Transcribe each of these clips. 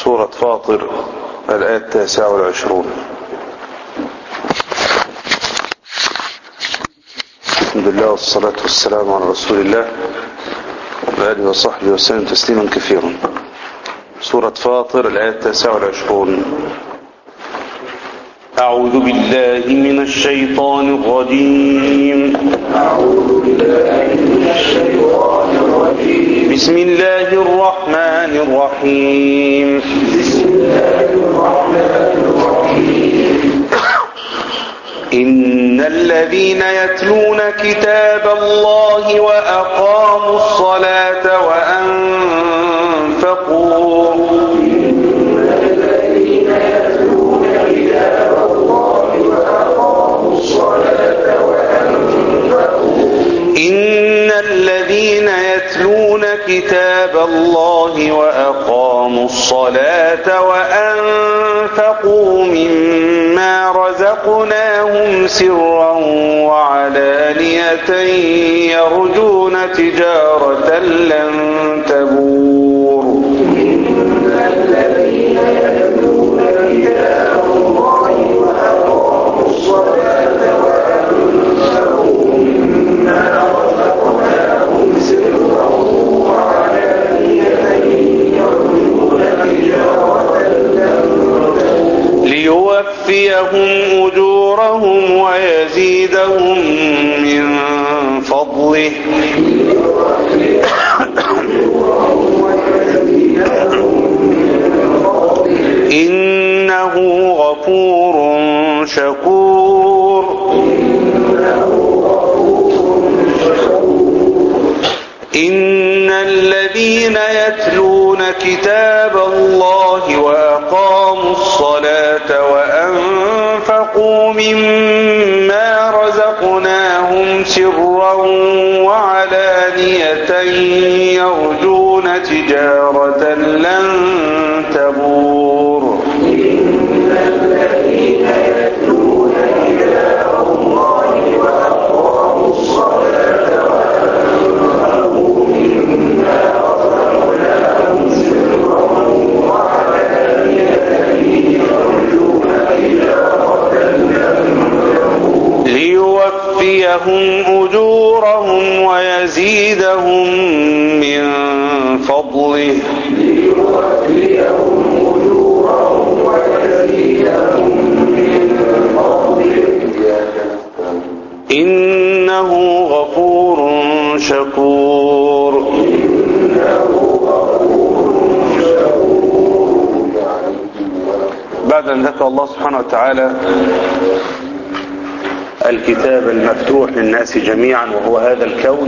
سورة فاطر الآية التاسعة والعشرون الحمد لله والصلاة والسلام على رسول الله وآله وصحبه وسلم تسليما كثيرا سورة فاطر الآية التاسعة والعشرون أعوذ بالله من الشيطان الرجيم أعوذ بالله من الشيطان الرجيم بسم الله الرحمن الرحيم بسم الله الرحمن الرحيم إن الذين يتلون كتاب الله وأقاموا الصلاة وأنفقوا الذين يتلون كتاب الله وأقاموا الصلاة وأنفقوا إن الذين يتلون كتاب الله وأقاموا الصلاة وأنفقوا مما رزقناهم سرا وعلانية يرجون تجارة لن تبور الذين يتلون كتاب الله وأقاموا الصلاة وأنفقوا مما رزقناهم سرا وعلانية يرجون تجارة لن تبور ليوفيهم أجورهم ويزيدهم من فضله إنه غفور شكور إن الذين يتلون كتاب الله وأقاموا الصلاة وأنفقوا مما رزقناهم سرا وعلانية يرجون تجارة لن تبور الذين يتلون كتاب الله وأقاموا الصلاة وأنفقوا مما رزقناهم سرا وعلانية يرجون تجارة لن تبور ليوفيهم أجورهم ويزيدهم من فضله ليوفيهم أجورهم ويزيدهم من فضله إنه غفور شكور بعد أن ذكر الله سبحانه وتعالى الكتاب المفتوح للناس جميعا وهو هذا الكون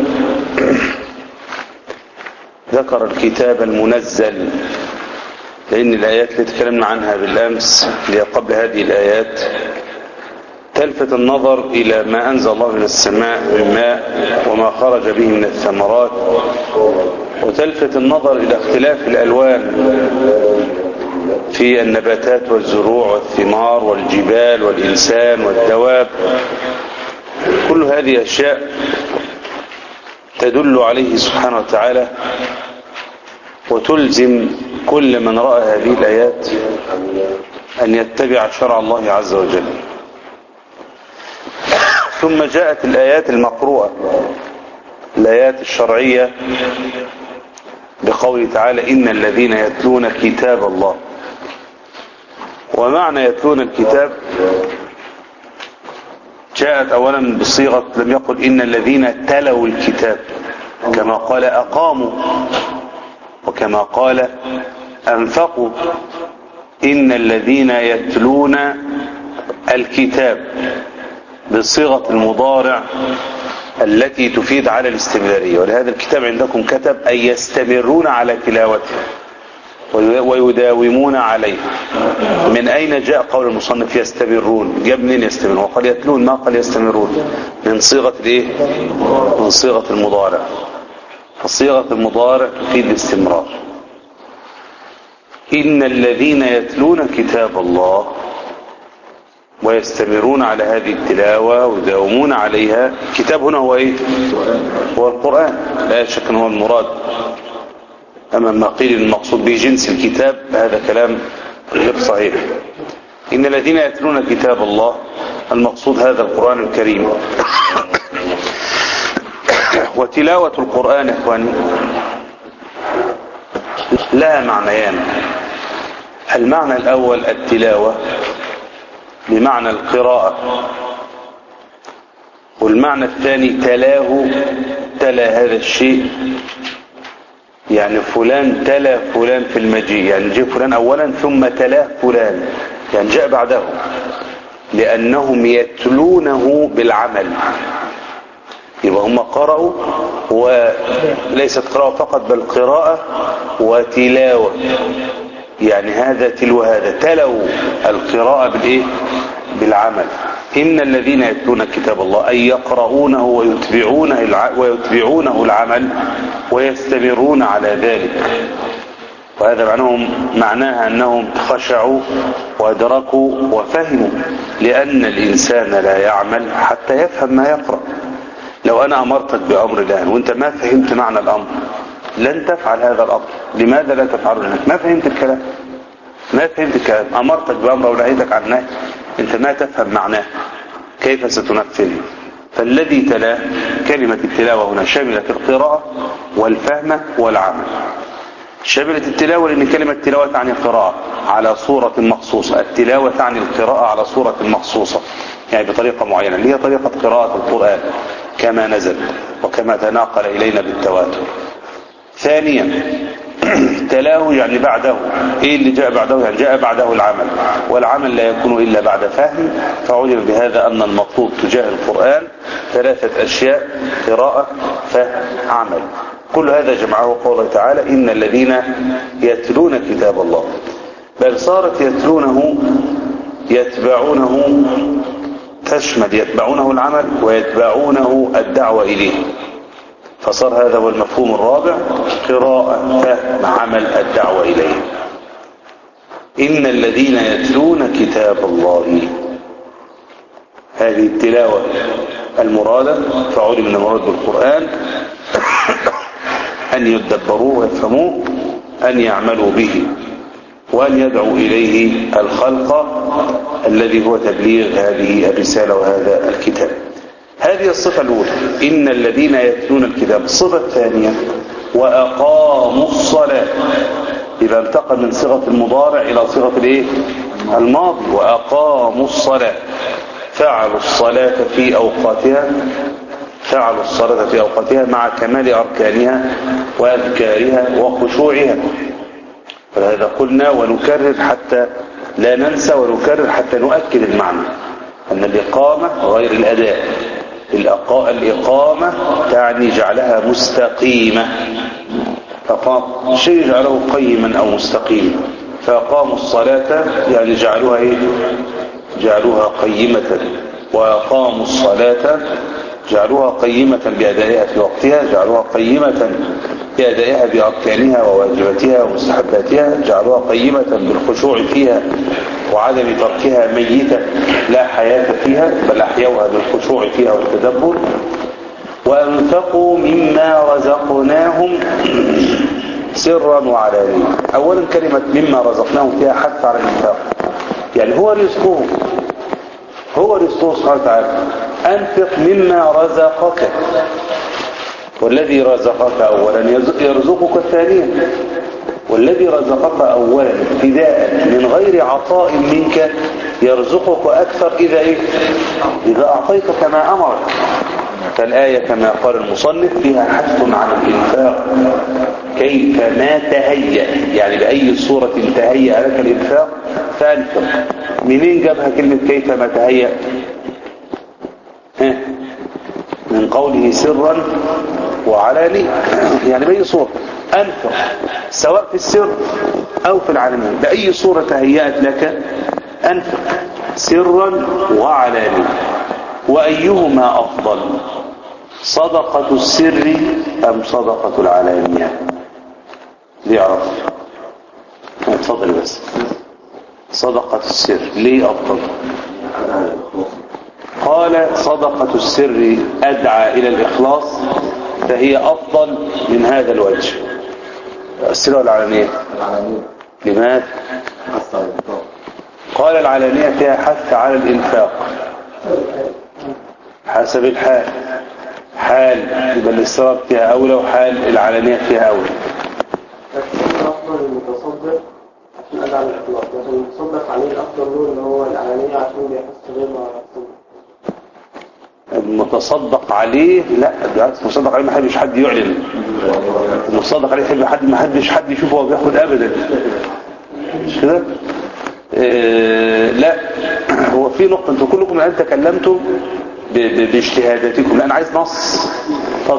ذكر الكتاب المنزل لأن الآيات اللي تكلمنا عنها بالأمس اللي هي قبل هذه الآيات تلفت النظر إلى ما أنزل الله من السماء من ماء وما خرج به من الثمرات وتلفت النظر إلى اختلاف الألوان في النباتات والزروع والثمار والجبال والإنسان والدواب كل هذه أشياء تدل عليه سبحانه وتعالى وتلزم كل من رأى هذه الآيات أن يتبع شرع الله عز وجل ثم جاءت الآيات المقروءة الآيات الشرعية بقوله تعالى إن الذين يتلون كتاب الله ومعنى يتلون الكتاب جاءت أولا بصيغة لم يقل إن الذين تلوا الكتاب كما قال أقاموا وكما قال أنفقوا إن الذين يتلون الكتاب بصيغة المضارع التي تفيد على الاستمرارية ولهذا الكتاب عندكم كتب أن يستمرون على تلاوته ويداومون عليه من أين جاء قول المصنف يستمرون جاء منين يستمرون وقال يتلون ما قال يستمرون من صيغة الايه من صيغة المضارع فصيغة المضارع تفيد الاستمرار إن الذين يتلون كتاب الله ويستمرون على هذه التلاوة ويداومون عليها الكتاب هنا هو ايه هو القرآن لا شك أنه هو المراد أما ما قيل المقصود به جنس الكتاب هذا كلام غير صحيح إن الذين يتلون كتاب الله المقصود هذا القرآن الكريم وتلاوة القرآن إخواني لها معنيان المعنى الأول التلاوة بمعنى القراءة والمعنى الثاني تلاه تلا هذا الشيء يعني فلان تلا فلان في المجيء يعني جاء فلان أولا ثم تلاه فلان يعني جاء بعده لأنهم يتلونه بالعمل يبقى هم قرأوا وليست قراءة فقط بل قراءة وتلاوة يعني هذا تلو هذا تلوا القراءة بالإيه بالعمل إن الذين يتلون كتاب الله أي يقرؤونه ويتبعونه, الع... ويتبعونه العمل ويستمرون على ذلك وهذا معناهم معناها أنهم خشعوا وأدركوا وفهموا لأن الإنسان لا يعمل حتى يفهم ما يقرأ لو أنا أمرتك بأمر الآن وأنت ما فهمت معنى الأمر لن تفعل هذا الأمر لماذا لا تفعله لأنك ما فهمت الكلام ما فهمت الكلام أمرتك بأمر ونهيتك عن نهي أنت ما تفهم معناه كيف ستنفذ فالذي تلاه كلمة التلاوة هنا شملت القراءة والفهم والعمل شملت التلاوة لأن كلمة تلاوة تعني قراءة على صورة مخصوصة التلاوة تعني القراءة على صورة مخصوصة يعني بطريقة معينة اللي هي طريقة قراءة القرآن كما نزل وكما تناقل إلينا بالتواتر ثانيا تلاه يعني بعده ايه اللي جاء بعده يعني جاء بعده العمل والعمل لا يكون الا بعد فهم فعلم بهذا ان المطلوب تجاه القرآن ثلاثة اشياء قراءة فهم عمل كل هذا جمعه قوله تعالى ان الذين يتلون كتاب الله بل صارت يتلونه يتبعونه تشمل يتبعونه العمل ويتبعونه الدعوة إليه فصار هذا هو المفهوم الرابع قراءة فهم عمل الدعوة إليه إن الذين يتلون كتاب الله هذه التلاوة المرادة فعلم من المراد بالقرآن أن يدبروه ويفهموه أن يعملوا به وأن يدعو إليه الخلق الذي هو تبليغ هذه الرسالة وهذا الكتاب هذه الصفة الأولى إن الذين يتلون الكتاب الصفة الثانية وأقاموا الصلاة إذا انتقل من صيغة المضارع إلى صيغة الإيه؟ الماضي وأقاموا الصلاة فعلوا الصلاة في أوقاتها فعلوا الصلاة في أوقاتها مع كمال أركانها وأذكارها وخشوعها فهذا قلنا ونكرر حتى لا ننسى ونكرر حتى نؤكد المعنى أن الإقامة غير الأداء الإقامة تعني جعلها مستقيمة فقام شيء جعله قيما أو مستقيما فأقاموا الصلاة يعني جعلوها إيه؟ جعلوها قيمة وأقاموا الصلاة جعلوها قيمة بأدائها في وقتها جعلوها قيمة بأدائها بأركانها وواجباتها ومستحباتها جعلوها قيمة بالخشوع فيها وعدم تركها ميتة لا حياة فيها بل أحيوها بالخشوع فيها والتدبر وأنفقوا مما رزقناهم سرا وعلانية أولا كلمة مما رزقناهم فيها حث على الإنفاق يعني هو رزقه هو رزقه سبحانه وتعالى أنفق مما رزقك والذي رزقك أولا يرزقك ثانيا والذي رزقك أولا ابتداء من غير عطاء منك يرزقك أكثر إذا إيه؟ إذا أعطيت كما أمرك فالآية كما قال المصنف فيها حث على الإنفاق كيف ما تهيأ يعني بأي صورة تهيأ لك الإنفاق فأنفق منين جابها كلمة كيف ما تهيأ من قوله سرا وعلانية يعني بأي صورة أنفق سواء في السر أو في العلانية بأي صورة تهيأت لك أنفق سرا وعلانية وأيهما أفضل صدقة السر أم صدقة العلانية ليعرف اتفضل بس صدقة السر ليه أفضل قال صدقة السر أدعى إلى الإخلاص فهي أفضل من هذا الوجه السر والعلانية العالمين لماذا حتى الإنفاق قال العلانية فيها حث على الإنفاق حسب الحال حال يبقى الإسراف فيها أولى وحال العلانية فيها أولى لكن أفضل المتصدق عشان أدعم الإخلاص لكن المتصدق عليه الأفضل له اللي هو العلانية عشان بيحس غير مع نفسه المتصدق عليه لا بالعكس المتصدق عليه ما حدش حد يعلن المتصدق عليه يحب حد ما حدش حد يشوفه هو بياخد ابدا مش كده آه لا هو في نقطة انتوا كلكم الان تكلمتم ب- ب- باجتهاداتكم لا انا عايز نص اتفضل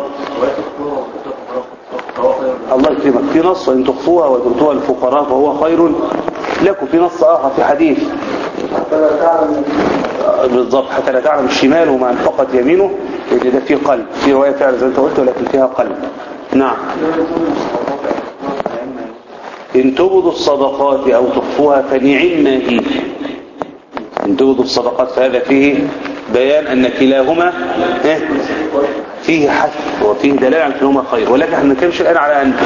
الله يكرمك في نص وان تخفوها وتؤتوها الفقراء فهو خير لكم في نص اخر في حديث فلا تعلم بالضبط حتى لا تعلم الشمال وما انفقت يمينه لان ده فيه قلب في رواية فعلا زي ما انت قلت ولكن فيها قلب نعم إن تبدوا الصدقات أو تخفوها فنعم ما هي إن تبدوا الصدقات فهذا فيه بيان أن كلاهما إيه؟ فيه حث وفيه دلالة على أنهما خير ولكن احنا نتكلمش الآن على أن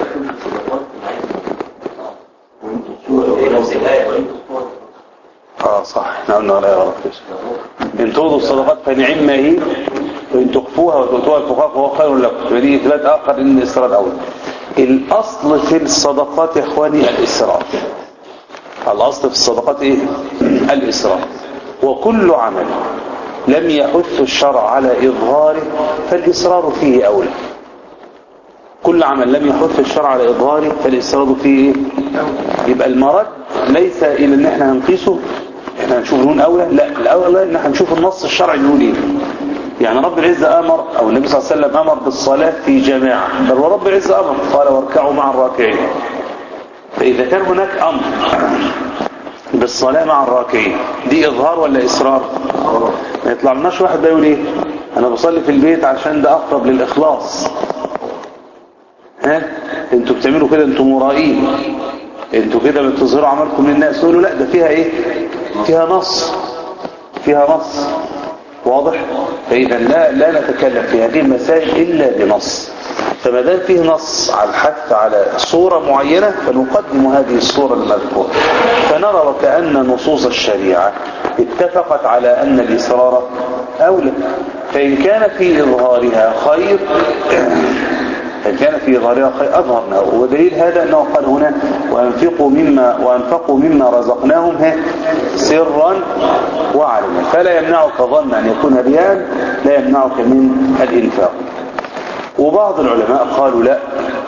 اه صح احنا قلنا على غلط ان تبدوا الصدقات فنعم ما هي وان تخفوها وتؤتوها الفقراء فهو خير لكم ودي اثبات اخر ان الاسراء الاول الاصل في الصدقات يا اخواني الاسراف الاصل في الصدقات ايه الاسراف وكل عمل لم يحث الشرع على اظهاره فالاصرار فيه اولى كل عمل لم يحث الشرع على اظهاره فالاصرار فيه ايه يبقى المرد ليس الى ان احنا هنقيسه احنا هنشوف نقول اولى لا الاولى ان احنا هنشوف النص الشرعي بيقول ايه يعني رب العزة امر او النبي صلى الله عليه وسلم امر بالصلاة في جماعة بل ورب العزة امر قال واركعوا مع الراكعين فاذا كان هناك امر بالصلاة مع الراكعين دي اظهار ولا اصرار ما يطلع لناش واحد بقى يقول ايه انا بصلي في البيت عشان ده اقرب للاخلاص ها انتوا بتعملوا كده انتوا مرائين انتوا كده بتظهروا عملكم للناس تقولوا لا ده فيها ايه فيها نص فيها نص واضح فاذا لا لا نتكلم في هذه المسائل الا بنص فما دام فيه نص على الحث على صورة معينة فنقدم هذه الصورة المذكورة فنرى وكأن نصوص الشريعة اتفقت على أن الإصرار أولى فإن كان في إظهارها خير فإن كان في إظهارها خير أظهرناه ودليل هذا أنه قال هنا وأنفقوا مما, وأنفقوا مما رزقناهم ها سرا وعلما فلا يمنعك ظن أن يكون رياء لا يمنعك من الإنفاق وبعض العلماء قالوا لا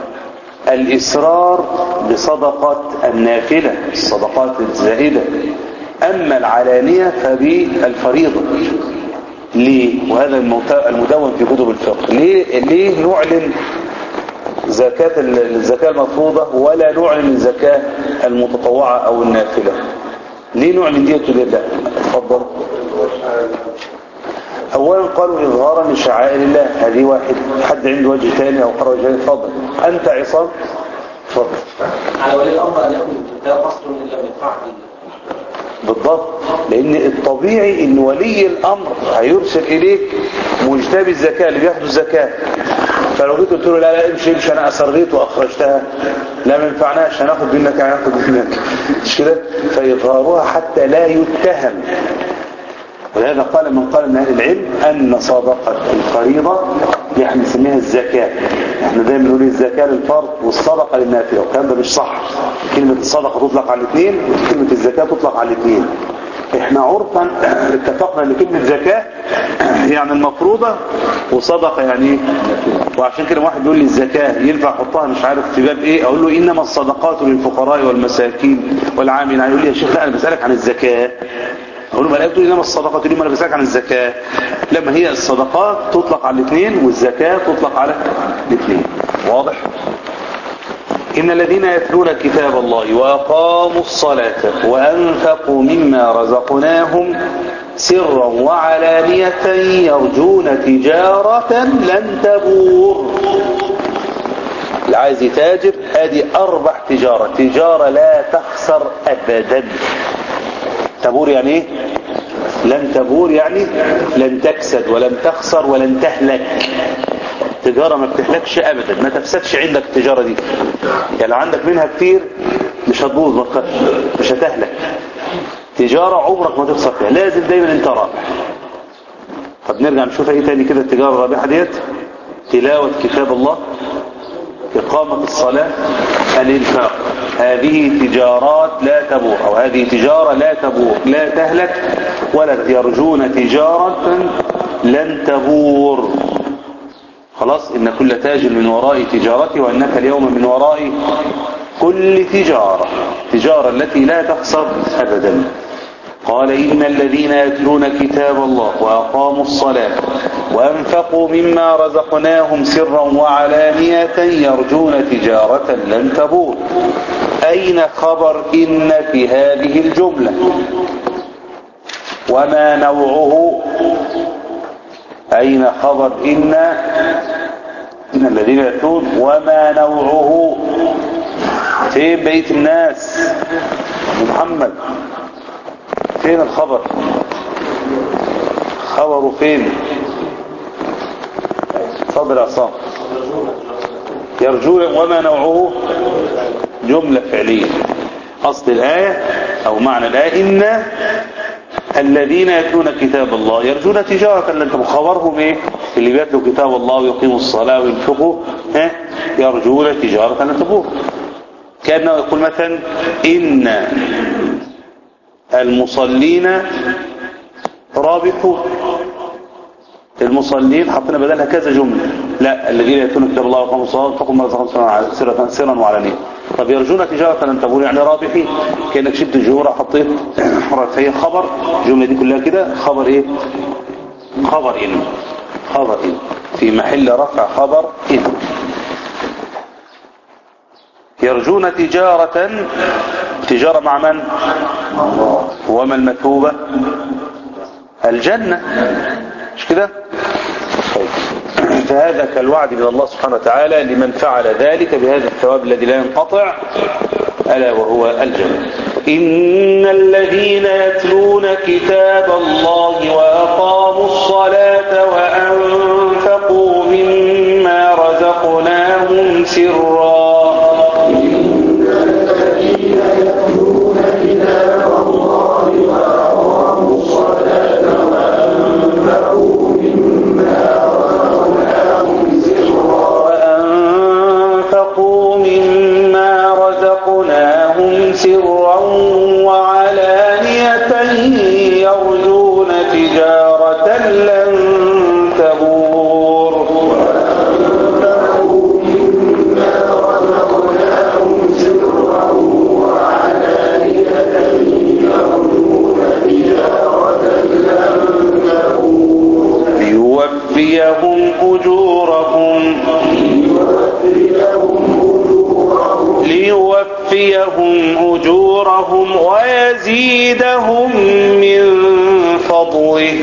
الإسرار بصدقة النافلة الصدقات الزائدة أما العلانية فبالفريضة ليه وهذا الموت- المدون في كتب الفقه ليه, ليه نعلن زكاة الزكاة المفروضة ولا نعلن الزكاة المتطوعة أو النافلة ليه نعلن دي وتقول لا اتفضل اولا قالوا اظهارا لشعائر الله هذه واحد حد عنده وجه ثاني او خرج ثاني اتفضل انت عصام اتفضل على ولي الأمر أن يأخذ الزكاة قصر إن لم يدفعها بالضبط لان الطبيعي ان ولي الامر هيرسل اليك مجتبي الزكاة اللي بياخدوا الزكاة فلو جيت قلت له لا لا امشي امشي انا اسريت واخرجتها لا ما ينفعناش هناخد منك هناخد منك مش كده فاظهارها حتى لا يتهم ولهذا قال من قال من اهل العلم ان صدقه الفريضه دي احنا بنسميها الزكاه احنا دايما بنقول الزكاه للفرض والصدقه للنافله والكلام ده مش صح كلمه الصدقه تطلق على الاثنين وكلمه الزكاه تطلق على الاثنين احنا عرفا اتفقنا ان كلمه زكاه يعني المفروضه وصدقه يعني ايه وعشان كده واحد بيقول لي الزكاه ينفع احطها مش عارف في باب ايه اقول له انما الصدقات للفقراء والمساكين والعاملين يقول لي يا شيخ لا انا بسالك عن الزكاه اقول له ما تقول انما الصدقات ليه ما انا بسالك عن الزكاه لما هي الصدقات تطلق على الاثنين والزكاه تطلق على الاثنين واضح إن الذين يتلون كتاب الله وأقاموا الصلاة وأنفقوا مما رزقناهم سرا وعلانية يرجون تجارة لن تبور اللي عايز يتاجر ادي اربح تجارة تجارة لا تخسر ابدا تبور يعني ايه لن تبور يعني لن تكسد ولن تخسر ولن تهلك تجارة ما بتهلكش ابدا ما تفسدش عندك التجارة دي يعني لو عندك منها كتير مش هتبوظ ما تخافش مش هتهلك تجارة عمرك ما تخسر فيها لازم دايما انت رابح طب نرجع نشوف ايه تاني كده التجارة الرابحة ديت تلاوة كتاب الله إقامة الصلاة الإنفاق هذه تجارات لا تبور أو هذه تجارة لا تبور لا تهلك ولا يرجون تجارة لن تبور خلاص إن كل تاج من وراء تجارته وأنك اليوم من وراء كل تجارة تجارة التي لا تخسر أبدا قال إن الذين يتلون كتاب الله وأقاموا الصلاة وأنفقوا مما رزقناهم سرا وعلانية يرجون تجارة لن تبور أين خبر إن في هذه الجملة وما نوعه أين خبر إن إن الذين يتلون وما نوعه فين بيت الناس محمد فين الخبر خبره فين صبر عصام يرجون وما نوعه جملة فعلية أصل الآية أو معنى الآية إن الذين يتلون كتاب الله يرجون تجارة لن تبور خبرهم إيه اللي بيتلوا كتاب الله ويقيموا الصلاة وينفقوا ها يرجون تجارة لن تبور كأنه يقول مثلا إن المصلين رابحون المصلين حطينا بدلها كذا جملة لا الذين يأتون كتاب الله وقاموا الصلاة وانفقوا ما رزقهم سرا سرا وعلانية طب يرجون تجارة لن تبور يعني رابحين كأنك شلت الجمهور حطيت فهي خبر الجملة دي كلها كده خبر ايه خبر إن خبر إن في محل رفع خبر إن يرجون تجارة تجارة مع من وما المثوبة الجنة مش كده طيب. فهذا كالوعد من الله سبحانه وتعالى لمن فعل ذلك بهذا الثواب الذي لا ينقطع ألا وهو الجنة إن الذين يتلون كتاب الله وأقاموا الصلاة وأنفقوا مما رزقناهم سرا وأنفقوا مما رزقناهم سرا وعلانية يرجون تجارة لن تبور ليوفيهم أجورهم ليوفيهم أجورهم ويزيدهم من فضله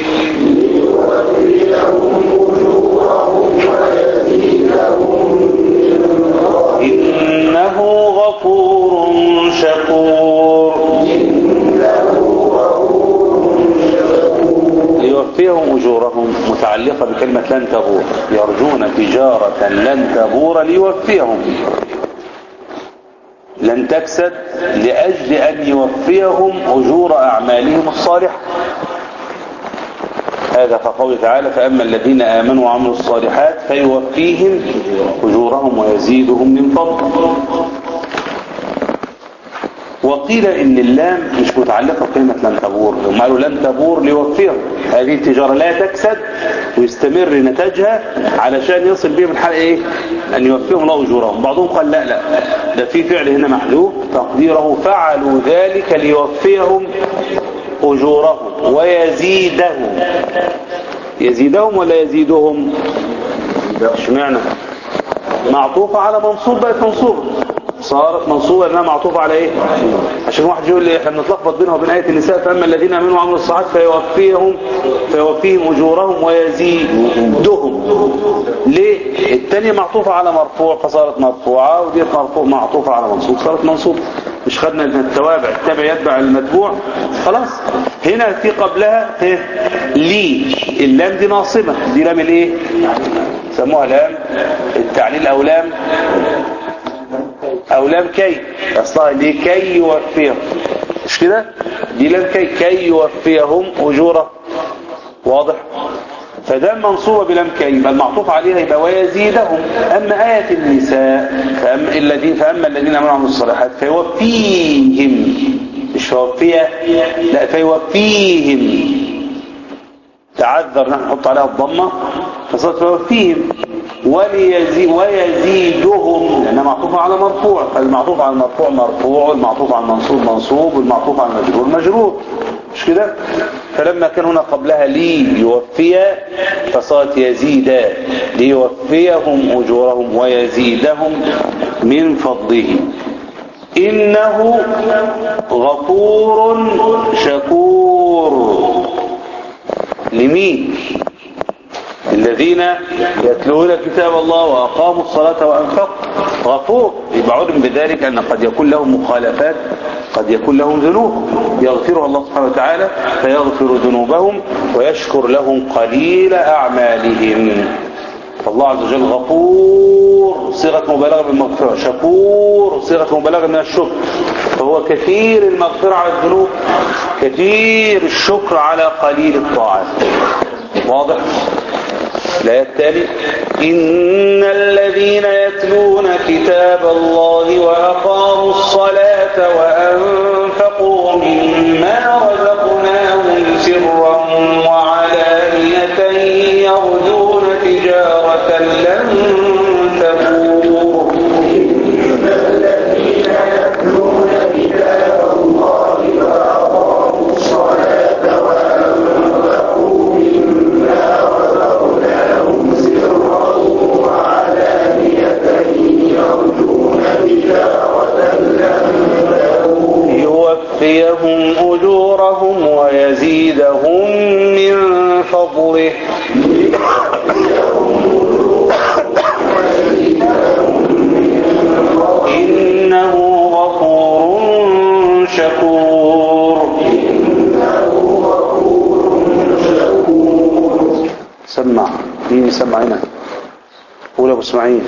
إنه غفور شكور ليوفيهم أجورهم متعلقة بكلمة لن تبور يرجون تجارة لن تبور ليوفيهم لن تكسد لأجل أن يوفيهم أجور أعمالهم الصالحة هذا كقوله تعالى فأما الذين آمنوا وعملوا الصالحات فيوفيهم أجورهم ويزيدهم من فضله وقيل إن اللام مش متعلقة بكلمة لن تبور هم قالوا لن تبور ليوفيهم هذه التجارة لا تكسد ويستمر نتاجها علشان يصل بهم الحال إيه أن يوفيهم الله أجورهم بعضهم قال لا لا ده في فعل هنا محذوف تقديره فعلوا ذلك ليوفيهم أجورهم ويزيدهم يزيدهم ولا يزيدهم اشمعنى معطوفة على منصوب بقت منصوبة صارت منصوبة لأنها معطوفة على ايه عشان واحد يقول لي احنا بنتلخبط بينها وبين آية النساء فأما الذين آمنوا وعملوا الصالحات فيوفيهم فيوفيهم أجورهم ويزيدهم ليه الثانية معطوفة على مرفوع فصارت مرفوعة ودي مرفوع معطوفة على منصوب صارت منصوبة مش خدنا التوابع التابع يتبع المتبوع خلاص هنا في قبلها ايه لي اللام دي ناصبة دي لام الايه سموها لام التعليل او لام او لام كي اصلها لكي يوفيهم مش كده دي لام كي كي يوفيهم اجوره واضح فده منصوبة بلام كي يبقى المعطوف عليها يبقى ويزيدهم أما آية النساء فأما الذين فأما الذين آمنوا وعملوا الصالحات فيوفيهم مش فيوفيها لا فيوفيهم تعذر نحن نحط عليها الضمة فصارت فيوفيهم وليزي ويزيدهم لأنها معطوفة على مرفوع فالمعطوف على المرفوع مرفوع والمعطوف على المنصوب منصوب والمعطوف على المجرور مجرور مش كده فلما كان هنا قبلها لي يوفي فصارت يزيد ليوفيهم أجورهم ويزيدهم من فضله إنه غفور شكور لمين الذين يتلون كتاب الله وأقاموا الصلاة وأنفقوا غفور يبقى علم بذلك أن قد يكون لهم مخالفات قد يكون لهم ذنوب يغفرها الله سبحانه وتعالى فيغفر ذنوبهم ويشكر لهم قليل أعمالهم فالله عز وجل غفور صيغة مبالغة بالمغفرة شكور صيغة مبالغة من الشكر فهو كثير المغفرة على الذنوب كثير الشكر على قليل الطاعات واضح الآية التالي إن الذين يتلون كتاب الله وأقاموا الصلاة وأنفقوا مما رزقناهم سرا وعلانية يرجون تجارة لن تبور الذين يتلون كتاب الله وأقاموا الصلاة وأنفقوا مما رزقناهم سرا وعلانية يرجون تجارة لن تبور يوفيهم أجورهم ويزيدهم من فضله إنه غفور شكور سمع مين يسمع هنا قول ابو اسماعيل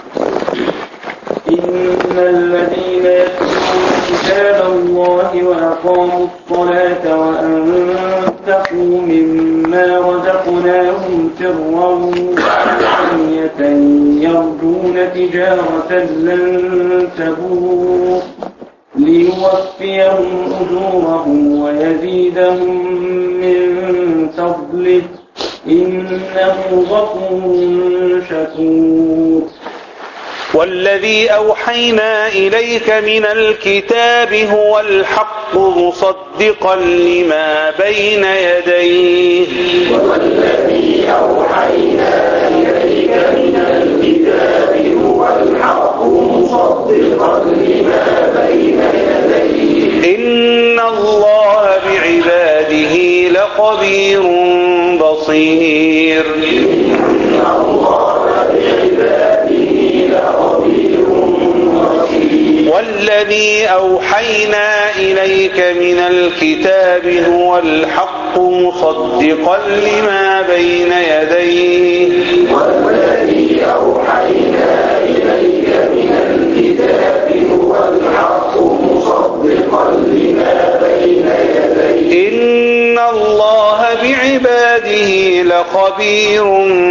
إن الذين يتلون كتاب الله وأقاموا الصلاة وأنفقوا مما رزقناهم سرا وعلانية يرجون تجارة لن تبور ليوفيهم أجورهم ويزيدهم من فضله إنه غفور شكور والذي أوحينا إليك من الكتاب هو الحق مصدقا لما بين يديه والذي أوحينا إليك من الكتاب هو الحق مصدقا لما بين يديه إن الله بعباده لخبير بصير إن الله بعباده لخبير بصير والذي أوحينا إليك من الكتاب هو الحق مصدقا لما بين يديه والذي أوحينا إليك من الكتاب هو الحق مصدقا لما بين يديه إن الله بعباده لخبير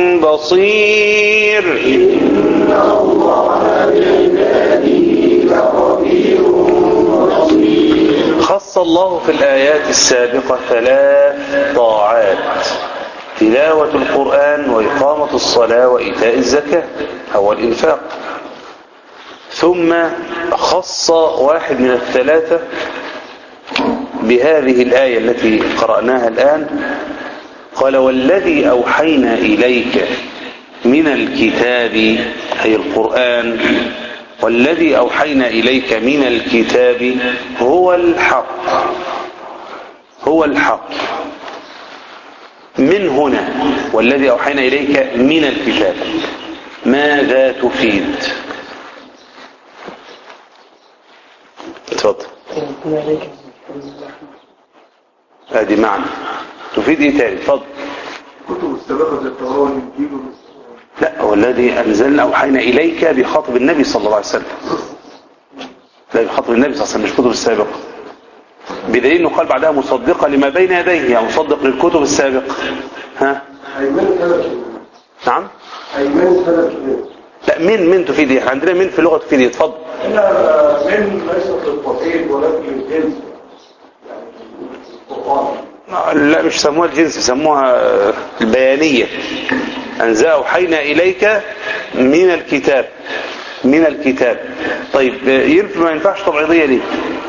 بصير إن الله بعباده لخبير بصير خص الله في الآيات السابقة ثلاث طاعات تلاوة القرآن وإقامة الصلاة وإيتاء الزكاة أو الإنفاق ثم خص واحد من الثلاثة بهذه الآية التي قرأناها الآن قال والذي أوحينا إليك من الكتاب أي القرآن والذي أوحينا إليك من الكتاب هو الحق هو الحق من هنا والذي أوحينا إليك من الكتاب ماذا تفيد اتفضل هذه معنى تفيد ايه تاني اتفضل كتب السابقة زي التوراة والإنجيل لا هو الذي أنزلنا أوحينا إليك بخاطب النبي صلى الله عليه وسلم لا بخاطب النبي صلى الله عليه وسلم مش كتب السابقة بدليل انه قال بعدها مصدقة لما بين يديه يعني مصدق للكتب السابقة ها أيمن سبب نعم أيمن سبب لا من من تفيد ايه عندنا من في اللغة تفيد ايه اتفضل هنا من ليست للتوحيد ولكن للجنس يعني القرآن لا مش سموها الجنس سموها آه، البيانية أنزل أوحينا إليك من الكتاب من الكتاب طيب آه، ينفع ما ينفعش تبعيضية ليه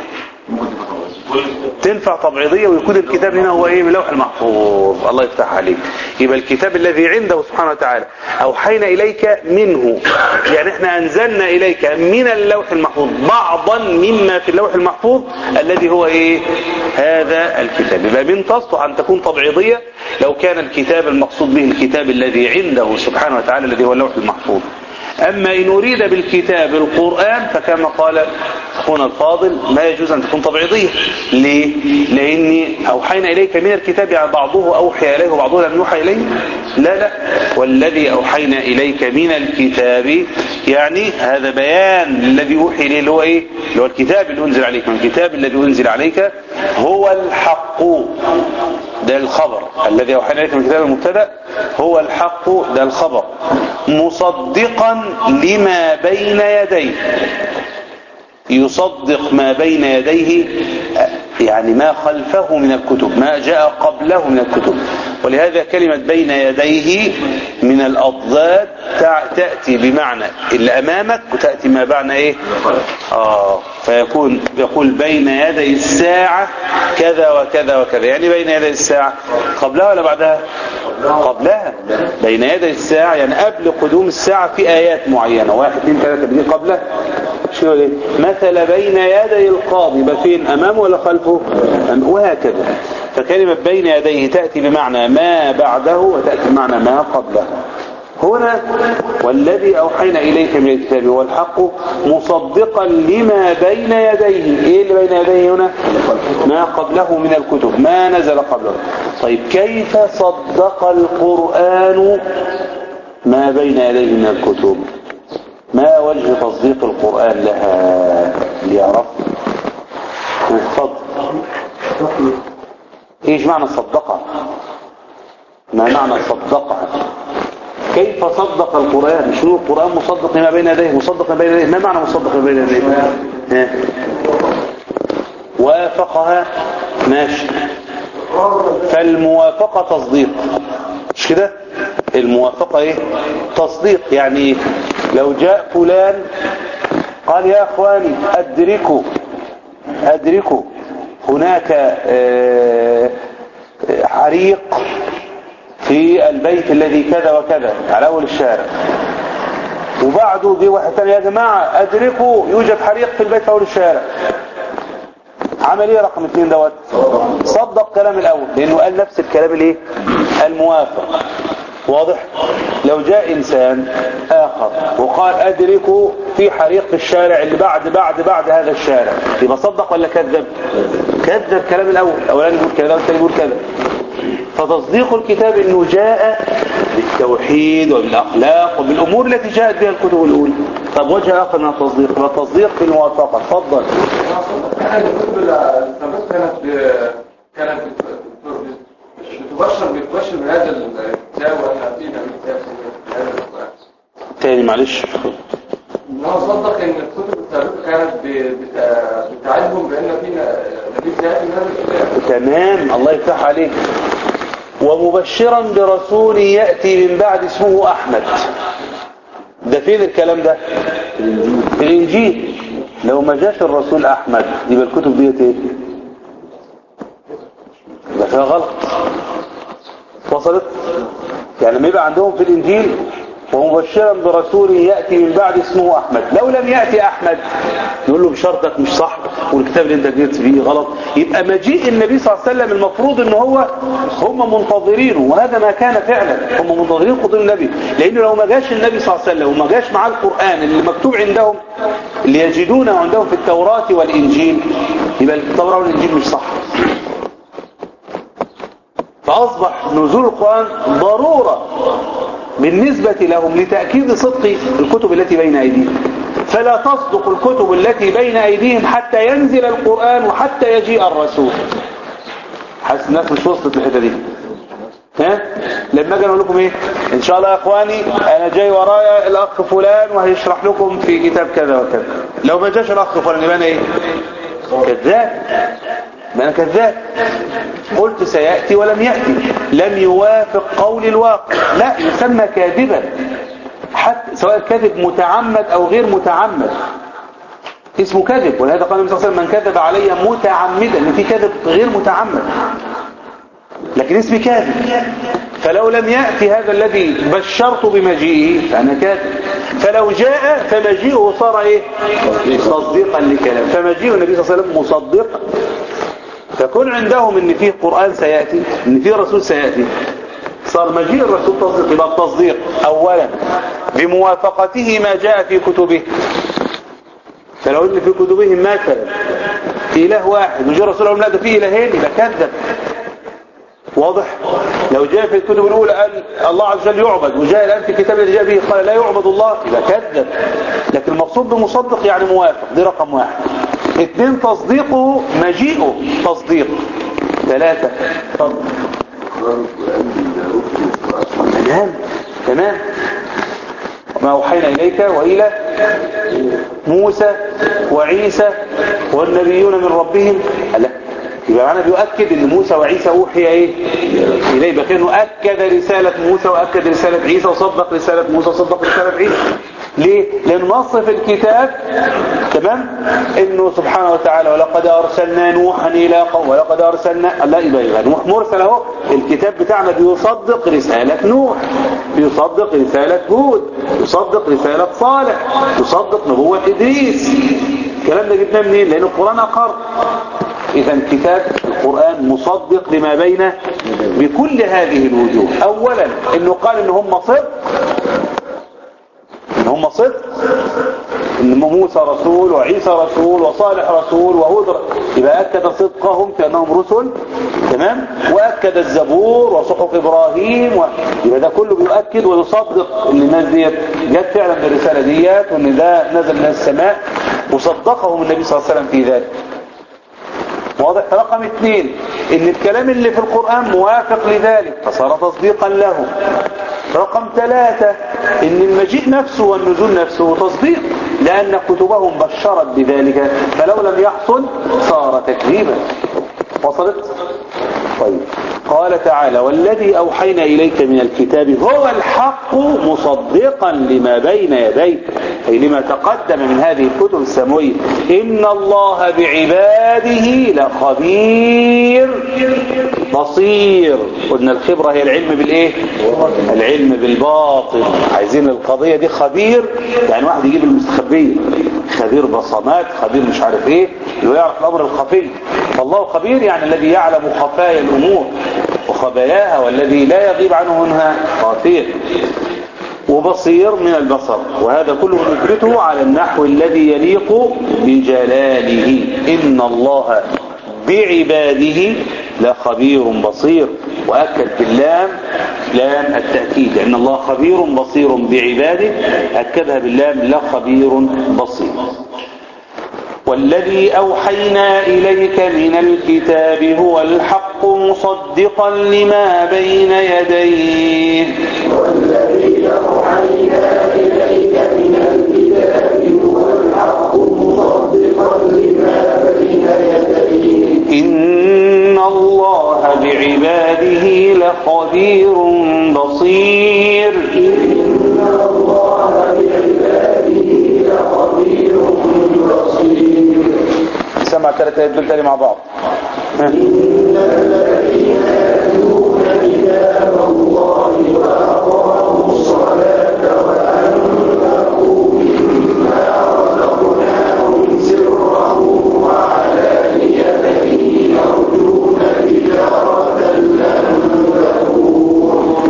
تنفع تبعيضية ويكون الكتاب هنا هو ايه من اللوح المحفوظ الله يفتح عليك يبقى الكتاب الذي عنده سبحانه وتعالى أوحينا إليك منه يعني احنا أنزلنا إليك من اللوح المحفوظ بعضا مما في اللوح المحفوظ الذي هو ايه هذا الكتاب يبقى من تصلح أن تكون تبعيضية لو كان الكتاب المقصود به الكتاب الذي عنده سبحانه وتعالى الذي هو اللوح المحفوظ أما إن أريد بالكتاب القرآن فكما قال أخونا الفاضل ما يجوز أن تكون تبعيضية ليه؟ لأني أوحينا إليك من الكتاب يعني بعضه أوحي إليه وبعضه لم يوحى إليه لا لا والذي أوحينا إليك من الكتاب يعني هذا بيان الذي يوحي إليه اللي هو إيه؟ اللي هو الكتاب اللي أنزل عليك من الكتاب الذي أنزل عليك هو الحق ده الخبر الذي أوحينا إليك من الكتاب المبتدأ هو الحق ده الخبر مصدقا لما بين يديه يصدق ما بين يديه يعني ما خلفه من الكتب ما جاء قبله من الكتب ولهذا كلمة بين يديه من الأضداد تع- تأتي بمعنى اللي أمامك وتأتي ما بعد إيه آه فيكون يقول بين يدي الساعة كذا وكذا وكذا يعني بين يدي الساعة قبلها ولا بعدها قبلها بين يدي الساعة يعني قبل قدوم الساعة في آيات معينة واحد اثنين ثلاثة دي قبلها شنو ايه مثل بين يدي القاضي يبقى فين امامه ولا خلفه أم- وهكذا فكلمة بين يديه تأتي بمعنى ما بعده وتأتي بمعنى ما قبله هنا والذي أوحينا إليك من الكتاب هو الحق مصدقا لما بين يديه إيه اللي بين يديه هنا ما قبله من الكتب ما نزل قبله طيب كيف صدق القرآن ما بين يديه من الكتب ما وجه تصديق القرآن لها ليعرف اتفضل ايش معنى صدقها ما معنى صدقها كيف صدق القرآن شنو القرآن مصدق ما بين يديه مصدق ما بين يديه ما معنى مصدق ما بين يديه ها؟ وافقها ماشي فالموافقة تصديق مش كده الموافقة ايه تصديق يعني لو جاء فلان قال يا اخواني ادركوا ادركوا هناك آه، آه، حريق في البيت الذي كذا وكذا على اول الشارع وبعده جه واحد ثاني يا جماعة ادركوا يوجد حريق في البيت في اول الشارع عمل ايه رقم اثنين دوت صدق كلام الاول لانه قال نفس الكلام الايه الموافق واضح لو جاء انسان اخر وقال ادركوا في حريق في الشارع اللي بعد بعد بعد هذا الشارع يبقى صدق ولا كذب كذب كلام الاول الاولاني يقول كذا والثاني يقول كذا فتصديق الكتاب انه جاء بالتوحيد وبالاخلاق وبالامور التي جاءت بها الكتب الاولى طب وجه اخر من التصديق يبقى التصديق بالموافقه اتفضل يعني الكتب الثابت كانت ب- كانت بت- بتبشر بتبشر بهذا الكتاب وان اتينا بالكتاب بهذا القران تاني معلش ان هو صدق ان الكتب الثابته كانت ب- بت- بتعلمهم بان فينا نبي سياتي من هذا الكتاب تمام الله يفتح عليك ومبشرا برسول يأتي من بعد اسمه أحمد ده فين الكلام ده في الإنجيل لو ما جاش الرسول أحمد يبقى الكتب ديت ايه يبقى فيها غلط وصلت يعني لما يبقى عندهم في الإنجيل ومبشرا برسول يأتي من بعد اسمه أحمد لو لم يأتي أحمد يقول له بشرطك مش صح والكتاب اللي انت جيت فيه غلط يبقى مجيء النبي صلى الله عليه وسلم المفروض ان هو هم منتظرينه وهذا ما كان فعلا هم منتظرين قدوم النبي لانه لو ما جاش النبي صلى الله عليه وسلم وما جاش معاه القرآن اللي مكتوب عندهم اللي يجدونه عندهم في التوراة والإنجيل يبقى التوراة والإنجيل مش صح فأصبح نزول القرآن ضرورة بالنسبة لهم لتأكيد صدق الكتب التي بين أيديهم فلا تصدق الكتب التي بين أيديهم حتى ينزل القرآن وحتى يجيء الرسول حاسس الناس مش وصلت الحته دي ها لما اجي اقول لكم ايه ان شاء الله يا اخواني انا جاي ورايا الاخ فلان وهيشرح لكم في كتاب كذا وكذا لو ما جاش الاخ فلان يبقى انا ايه كذاب ما انا كذاب قلت سياتي ولم ياتي لم يوافق قول الواقع لا يسمى كاذبا حتى سواء كذب متعمد او غير متعمد اسمه كذب ولهذا قال النبي صلى الله عليه وسلم من كذب علي متعمدا ان في كذب غير متعمد لكن اسمي كاذب فلو لم يأتي هذا الذي بشرت بمجيئه فأنا كاذب فلو جاء فمجيئه صار ايه تصديقا لكلام فمجيء النبي صلى الله عليه وسلم مصدقا فكون عندهم ان فيه قرآن سيأتي ان فيه رسول سيأتي صار مجيء الرسول تصديق يبقى التصديق اولا بموافقته ما جاء في كتبه فلو ان في كتبهم مثلا اله واحد وجاء الرسول لهم لا ده فيه الهين يبقى كذب واضح لو جاء في الكتب الاولى قال الله عز وجل يعبد وجاء الان في الكتاب اللي جاء به قال لا يعبد الله يبقى كذب لكن المقصود بمصدق يعني موافق دي رقم واحد اثنين تصديقه مجيئه تصديق ثلاثة تمام تمام ما أوحينا إليك وإلى موسى وعيسى والنبيون من ربهم لا يبقى معنى بيؤكد ان موسى وعيسى اوحي ايه اليه يبقى كانه اكد رساله موسى واكد رساله عيسى وصدق رساله موسى وصدق رساله عيسى ليه لان نص في الكتاب تمام انه سبحانه وتعالى ولقد ارسلنا نوحا الى قوم ولقد ارسلنا لا يبقى يبقى نوح مرسل اهو الكتاب بتاعنا بيصدق رساله نوح بيصدق رساله هود يصدق رساله صالح يصدق نبوه ادريس الكلام ده جبناه منين لان القران اقر إذا كتاب القرآن مصدق لما بينه بكل هذه الوجوه أولا إنه قال إن هم صدق إن هم صدق إن موسى رسول وعيسى رسول وصالح رسول وهود يبقى أكد صدقهم في أنهم رسل تمام وأكد الزبور وصحف إبراهيم و... يبقى ده كله بيؤكد ويصدق إن الناس ديت جت فعلا بالرسالة ديت وإن ده نزل من السماء وصدقهم النبي صلى الله عليه وسلم في ذلك واضح رقم اثنين ان الكلام اللي في القرآن موافق لذلك فصار تصديقا له رقم ثلاثة ان المجيء نفسه والنزول نفسه تصديق لان كتبهم بشرت بذلك فلو لم يحصل صار تكذيبا وصلت طيب قال تعالى والذي أوحينا إليك من الكتاب هو الحق مصدقا لما بين يديه أي لما تقدم من هذه الكتب السماوية إن الله بعباده لخبير بصير قلنا الخبرة هي العلم بالإيه العلم بالباطن عايزين القضية دي خبير يعني واحد يجيب المستخبية خبير بصمات خبير مش عارف ايه اللي يعرف الامر الخفي فالله خبير يعني الذي يعلم خفايا الامور وخباياها والذي لا يغيب عنه منها خافية وبصير من البصر وهذا كله نثبته على النحو الذي يليق بجلاله إن الله بعباده لخبير بصير وأكد باللام لام التأكيد لأن الله خبير بصير بعباده أكدها باللام لخبير بصير والذي أوحينا إليك من الكتاب هو الحق مصدقا لما بين يديه والذي أوحينا إليك من الكتاب هو الحق مصدقا لما بين يديه إن الله بعباده لخبير بصير إن الله بعباده لخبير بصير سمع ثلاثة يدل تاني مع بعض ها. إن الذين يتلون كتاب الله وأقاموا الصلاة وأنفقوا مما رزقناهم سرا وعلانية يرجون تجارة لن تبور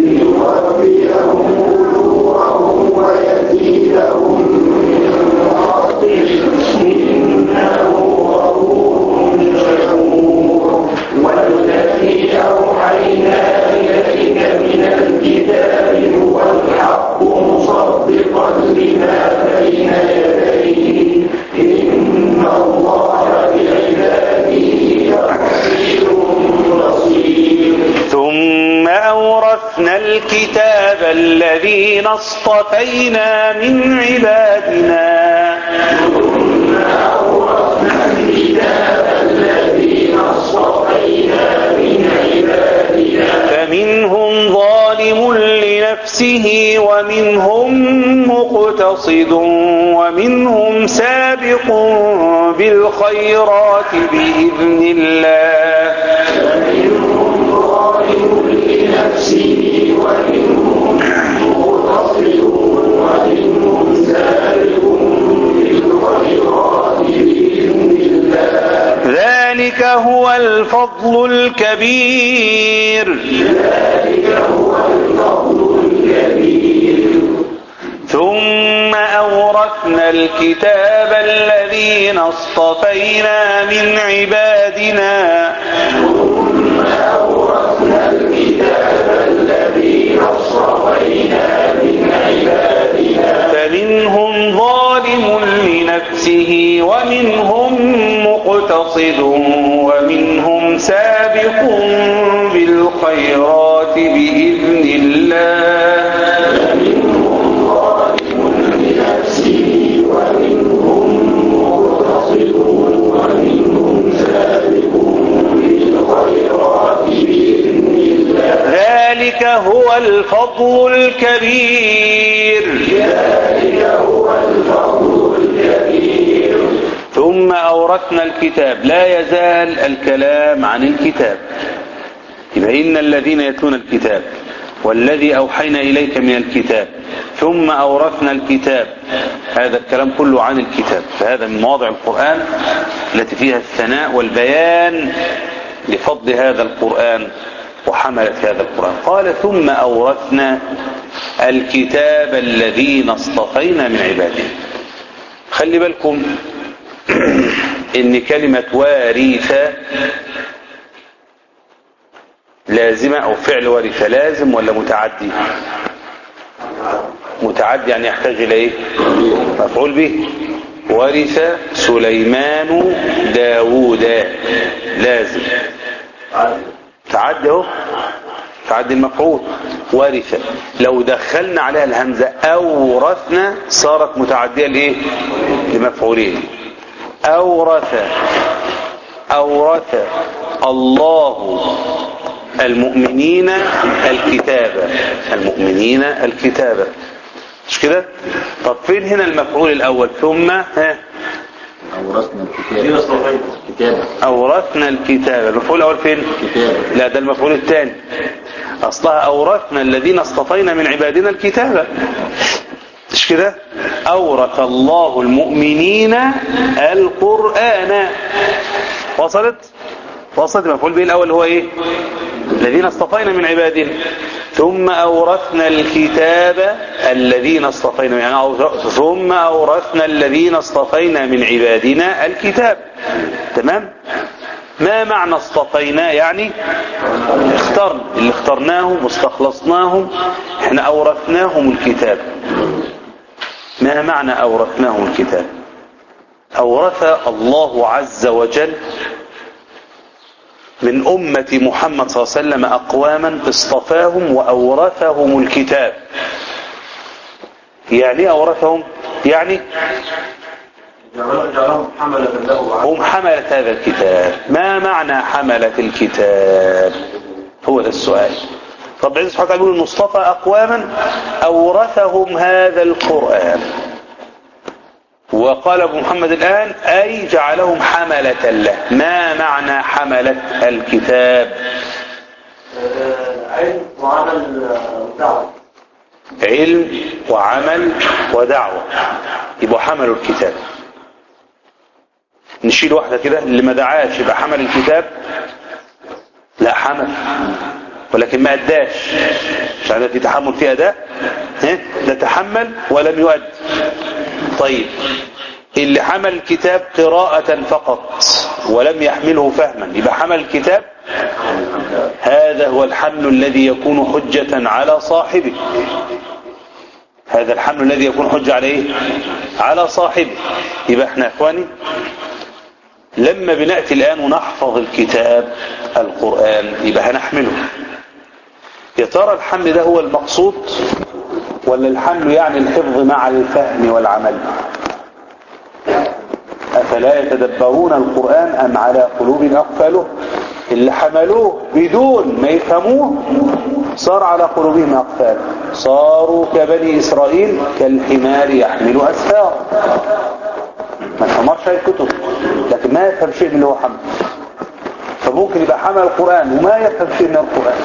ليوفيهم أجورهم ويزيدهم من فضله إنه غفور شكور والذي الكتاب الذين اصطفينا من عبادنا فمنهم ظالم لنفسه ومنهم مقتصد ومنهم سابق بالخيرات بإذن الله ذلك هو الفضل الكبير ثم أورثنا الكتاب الذين اصطفينا من عبادنا فمنهم ظالم لنفسه ومنهم مقتصد ومنهم سابق بالخيرات بإذن الله ذلك هو الفضل الكبير ثم أورثنا الكتاب لا يزال الكلام عن الكتاب يبقى إن الذين يتلون الكتاب والذي أوحينا إليك من الكتاب ثم أورثنا الكتاب هذا الكلام كله عن الكتاب فهذا من مواضع القرآن التي فيها الثناء والبيان لفضل هذا القرآن وحملت هذا القرآن قال ثم أورثنا الكتاب الذين اصطفينا من عبادنا خلي بالكم ان كلمة وارثة لازمة او فعل ورثة لازم ولا متعدي متعدي يعني يحتاج الى ايه مفعول به ورث سليمان داوود لازم تعدي اهو تعدي المفعول ورث لو دخلنا عليها الهمزة أورثنا صارت متعدية لإيه لمفعولين أورث أورث الله المؤمنين الكتابة المؤمنين الكتابة مش كده طب فين هنا المفعول الأول ثم ها أورثنا الكتاب كتابة أورثنا الكتاب المفعول الأول فين كتابة لا ده المفعول الثاني أصلها أورثنا الذين اصطفينا من عبادنا الكتابة مش كده أورث الله المؤمنين القرآن وصلت وصلت المفعول به الأول هو إيه الذين اصطفينا من عبادنا ثم أورثنا الكتاب الذين اصطفينا يعني أو- ثم أورثنا الذين اصطفينا من عبادنا الكتاب تمام ما معنى اصطفينا يعني اخترنا اللي اخترناهم واستخلصناهم احنا أورثناهم الكتاب ما معنى أورثناهم الكتاب أورث الله عز وجل من أمة محمد صلى الله عليه وسلم أقواما اصطفاهم وأورثهم الكتاب يعني إيه أورثهم يعني جعلهم حملة له وعلا هم حملة هذا الكتاب ما معنى حملة الكتاب هو ده السؤال طب عز سبحانه وتعالى يقول المصطفى أقواما أورثهم هذا القرآن وقال ابو محمد الآن أي جعلهم حملة له ما معنى حملة الكتاب علم وعمل ودعوة علم وعمل ودعوة يبقوا حملوا الكتاب نشيل واحدة كده اللي ما دعاش يبقى حمل الكتاب لا حمل ولكن ما أداش مش عندنا في تحمل في أداء ها؟ ده تحمل ولم يؤد طيب اللي حمل الكتاب قراءة فقط ولم يحمله فهما يبقى حمل الكتاب هذا هو الحمل الذي يكون حجة على صاحبه هذا الحمل الذي يكون حجة عليه على صاحبه يبقى احنا يا اخواني لما بنأتي الآن ونحفظ الكتاب القرآن يبقى هنحمله يا ترى الحمل ده هو المقصود ولا الحمل يعني الحفظ مع الفهم والعمل أفلا يتدبرون القرآن أم على قلوب أقفاله اللي حملوه بدون ما يفهموه صار على قلوبهم أقفال صاروا كبني إسرائيل كالحمار يحمل أسفار ما تحمرش أي كتب لكن ما يفهم شيء من اللي هو حمل فممكن يبقى حمل القرآن وما يفهم شيء من القرآن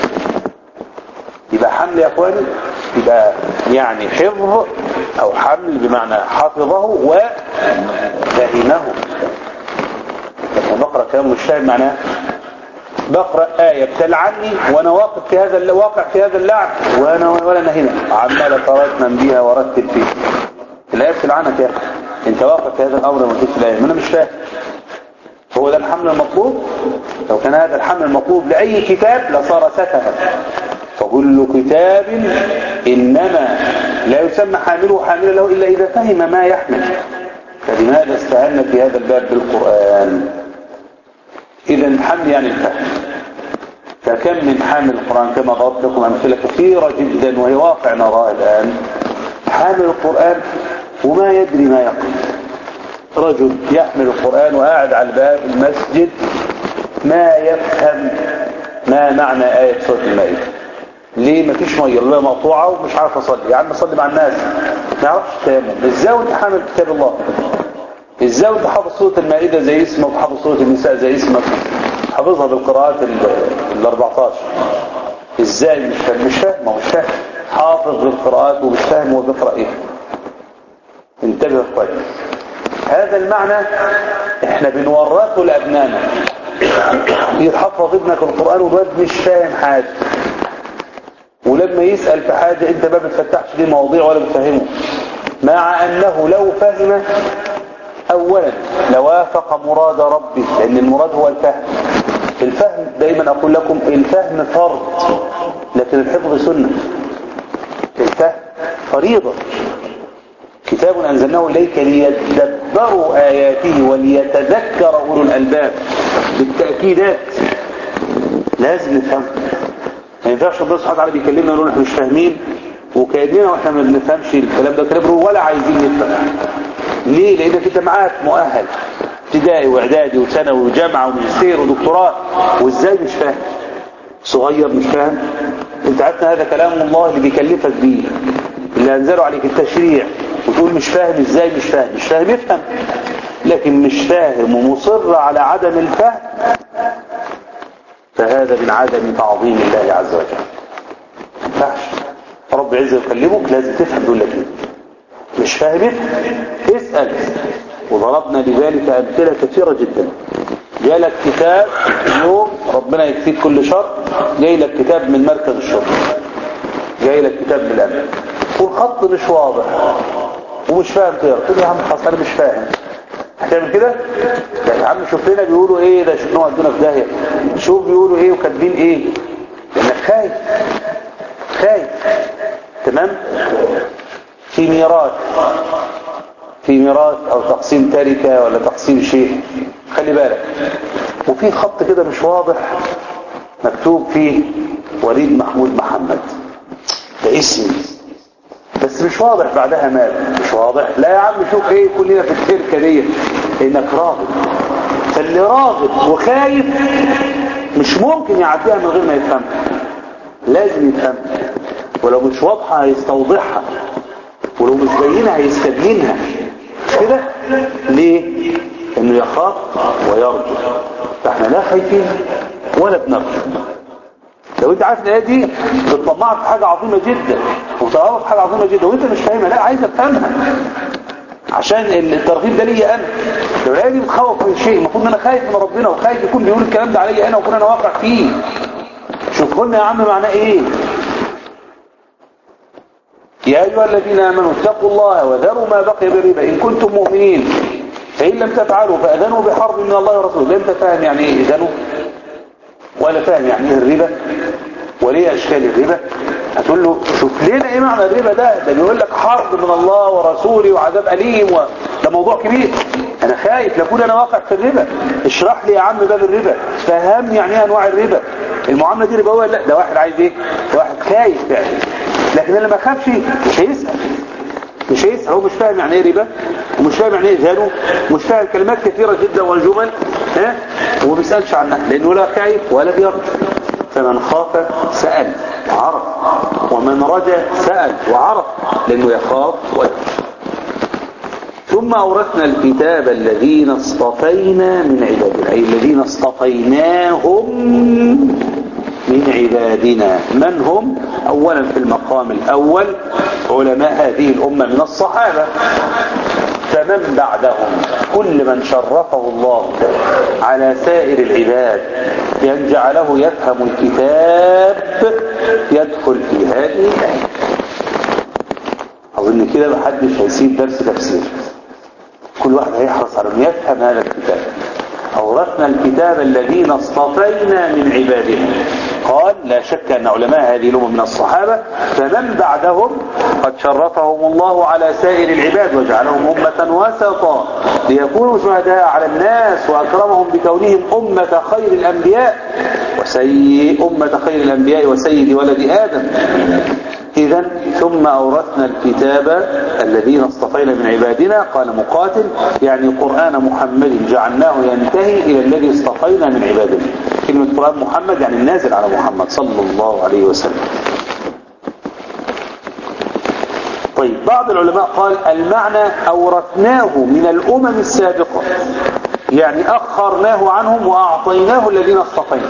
يبقى حمل يا أخواني يبقى يعني حفظ أو حمل بمعنى حفظه وفهمه لما بقرأ كلام مش فاهم معناه بقرأ آية بتلعني وأنا واقف في هذا الواقع في هذا اللعب وأنا ولا أنا هنا عمال أترتم بيها وأرتب فيها الآية بتلعنك يا أخي أنت واقف في هذا الأمر ما فيش الآية ما أنا مش فاهم هو ده الحمل المطلوب لو كان هذا الحمل المطلوب لأي كتاب لصار سفها فكل كتاب إنما لا يسمى حامله حاملا له إلا إذا فهم ما يحمل فلماذا استهلنا في هذا الباب بالقرآن إذا الحمل يعني الفهم فكم من حامل القرآن كما ضربت لكم أمثلة كثيرة جدا وهي واقع نراها الآن حامل القرآن وما يدري ما يقول رجل يحمل القرآن وقاعد على باب المسجد ما يفهم ما معنى آية سورة المائدة ليه مفيش ميه الميه مقطوعه ومش عارف اصلي يا عم اصلي مع الناس ما يعرفش التيمم ازاي وانت حامل كتاب الله ازاي وانت حافظ سوره المائده زي اسمك وحافظ سوره النساء زي اسمك حافظها بالقراءات ال 14 ازاي مش فاهم مش فاهم ما هو مش فاهم حافظ بالقراءات ومش فاهم هو بيقرا ايه انتبه كويس هذا المعنى احنا بنورثه لابنائنا يحفظ ابنك القران والواد مش فاهم حاجه ولما يسأل في حاجة انت ما بتفتحش دي مواضيع ولا بتفهمه مع انه لو فهم اولا لوافق مراد ربه لان المراد هو الفهم الفهم دايما اقول لكم الفهم فرض لكن الحفظ سنة الفهم فريضة كتاب انزلناه اليك ليتدبروا اياته وليتذكر اولو الالباب بالتأكيدات لازم نفهمه ما ينفعش ربنا سبحانه وتعالى بيكلمنا يقول احنا مش فاهمين وكأننا واحنا ما بنفهمش الكلام ده كلام ولا عايزين نفهم ليه لانك انت معاك مؤهل ابتدائي واعدادي وثانوي وجامعه وماجستير ودكتوراه وازاي مش فاهم صغير مش فاهم انت عارفنا هذا كلام الله اللي بيكلفك بيه اللي انزلوا عليك التشريع وتقول مش فاهم ازاي مش فاهم مش فاهم يفهم لكن مش فاهم ومصر على عدم الفهم فهذا من عدم تعظيم الله عز وجل ما ينفعش رب عز يكلمك لازم تفهم دول لك مش فاهم افهم اسأل وضربنا لذلك أمثلة كثيرة جدا جالك كتاب يوم ربنا يكفيك كل شر جاي لك كتاب من مركز الشرطة جاي لك كتاب من الأمن والخط مش واضح ومش فاهم تقرا تقول يا عم خلاص انا مش فاهم هتعمل كده يا عم شوف لنا بيقولوا ايه ده شفناهم ودونا في داهيه شوف بيقولوا ايه وكاتبين ايه لانك خايف خايف تمام في ميراث في ميراث او تقسيم تركه ولا تقسيم شيء خلي بالك وفي خط كده مش واضح مكتوب فيه وليد محمود محمد ده اسمي بس مش واضح بعدها مال مش واضح لا يا عم شوف ايه كلنا في التركه دي انك راغب فاللي راغب وخايف مش ممكن يعديها من غير ما يفهمها لازم يفهمها ولو مش واضحه هيستوضحها ولو مش باينه هيستبينها مش كده ليه انه يخاف ويرجو فاحنا لا خايفين ولا بنرجو لو انت عارف الايه دي بتطمعك في حاجه عظيمه جدا وتعرف حاجه عظيمه جدا وانت مش فاهمها لا عايز افهمها عشان الترغيب ده ليا انا لو الايه دي بتخوف من شيء المفروض ان انا خايف من ربنا وخايف يكون بيقول الكلام ده عليا انا واكون انا واقع فيه شوف لنا يا عم معناه ايه يا ايها الذين امنوا اتقوا الله وذروا ما بقي بالربا ان كنتم مؤمنين فان لم تفعلوا فاذنوا بحرب من الله ورسوله لا انت فاهم يعني ايه اذنوا ولا فاهم يعني ايه الربا وليه اشكال الربا هتقول له شوف لنا ايه معنى الربا ده ده بيقول لك حرب من الله ورسوله وعذاب اليم و... ده موضوع كبير انا خايف لاكون انا واقع في الربا اشرح لي يا عم باب الربا فهمني يعني ايه انواع الربا المعامله دي ربويه لا ده واحد عايز ايه ده واحد خايف فعلا لكن اللي ما خافش مش هيسأل مش هيسأل هو مش فاهم يعني ايه ربا ومش فاهم يعني ايه زانو ومش فاهم كلمات كثيرة جدا والجمل ها وما بيسألش عنها لانه لا خايف ولا بيرجع فمن خاف سأل وعرف ومن رجع سأل وعرف لانه يخاف ويرجع ثم أورثنا الكتاب الذين اصطفينا من عبادنا أي الذين اصطفيناهم من عبادنا من هم أولا في المقام الأول علماء هذه الأمة من الصحابة فمن بعدهم كل من شرفه الله على سائر العباد بأن جعله يفهم الكتاب يدخل في هذه الآية أظن كده محدش هيسيب درس تفسير كل واحد هيحرص على أن يفهم هذا الكتاب أورثنا الكتاب الذين اصطفينا من عبادنا قال لا شك أن علماء هذه الأمة من الصحابة فمن بعدهم قد شرفهم الله على سائر العباد وجعلهم أمة وسطا ليكونوا شهداء على الناس وأكرمهم بكونهم أمة خير الأنبياء وسي أمة خير الأنبياء وسيد ولد آدم إذا ثم أورثنا الكتاب الذين اصطفينا من عبادنا قال مقاتل يعني قرآن محمد جعلناه ينتهي إلى الذي اصطفينا من عبادنا كلمة قرآن محمد يعني النازل على محمد صلى الله عليه وسلم طيب بعض العلماء قال المعنى أورثناه من الأمم السابقة يعني أخرناه عنهم وأعطيناه الذين اصطفينا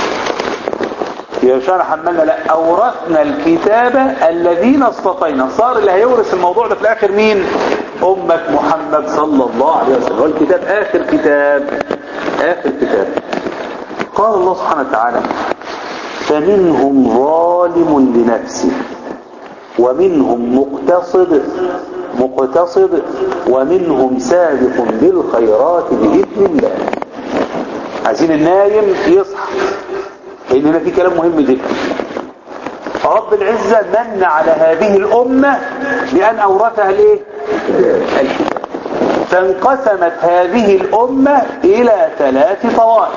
يا شان حملنا لا أورثنا الكتاب الذين اصطفينا صار اللي هيورث الموضوع ده في الآخر مين أمة محمد صلى الله عليه وسلم والكتاب آخر كتاب آخر كتاب قال الله سبحانه وتعالى فمنهم ظالم لنفسه ومنهم مقتصد مقتصد ومنهم سابق بالخيرات بإذن الله عايزين النايم يصحى لأن هنا في كلام مهم جدا رب العزة من على هذه الأمة بأن أورثها الايه الكتاب فانقسمت هذه الأمة إلى ثلاث طوائف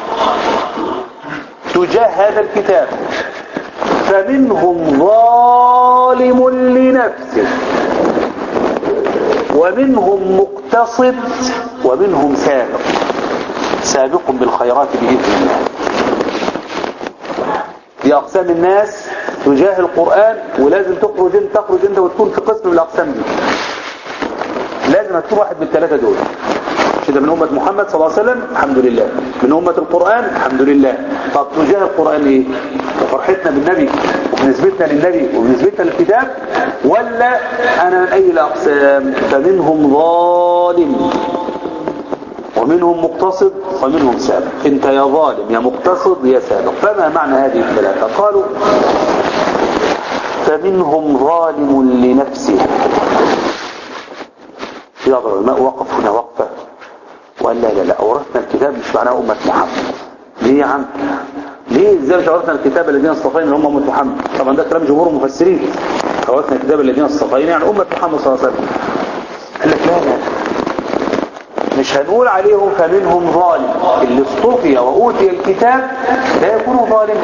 تجاه هذا الكتاب فمنهم ظالم لنفسه ومنهم مقتصد ومنهم سابق سابق بالخيرات بإذن الله دي أقسام الناس تجاه القرآن ولازم تخرج انت تخرج انت وتكون في قسم من الأقسام دي لازم تكون واحد من الثلاثة دول كده من أمة محمد صلى الله عليه وسلم الحمد لله من أمة القرآن الحمد لله طب تجاه القرآن ايه فرحتنا بالنبي وبنسبتنا للنبي وبنسبتنا للكتاب ولا أنا من أي الأقسام فمنهم ظالم ومنهم مقتصد ومنهم سابق انت يا ظالم يا مقتصد يا سابق فما معنى هذه الثلاثة قالوا فمنهم ظالم لنفسه يضرب الماء وقف هنا وقفة وقال لا لا لا أورثنا الكتاب مش معناه أمة محمد ليه يا عم ليه ازاي مش أورثنا الكتاب الذين اصطفينا هم أمة محمد طبعا ده كلام جمهور المفسرين أورثنا الكتاب الذين اصطفينا يعني أمة محمد صلى الله عليه وسلم قال لك لا لا مش هنقول عليهم فمنهم ظالم اللي اصطفي وأوتي الكتاب لا يكون ظالما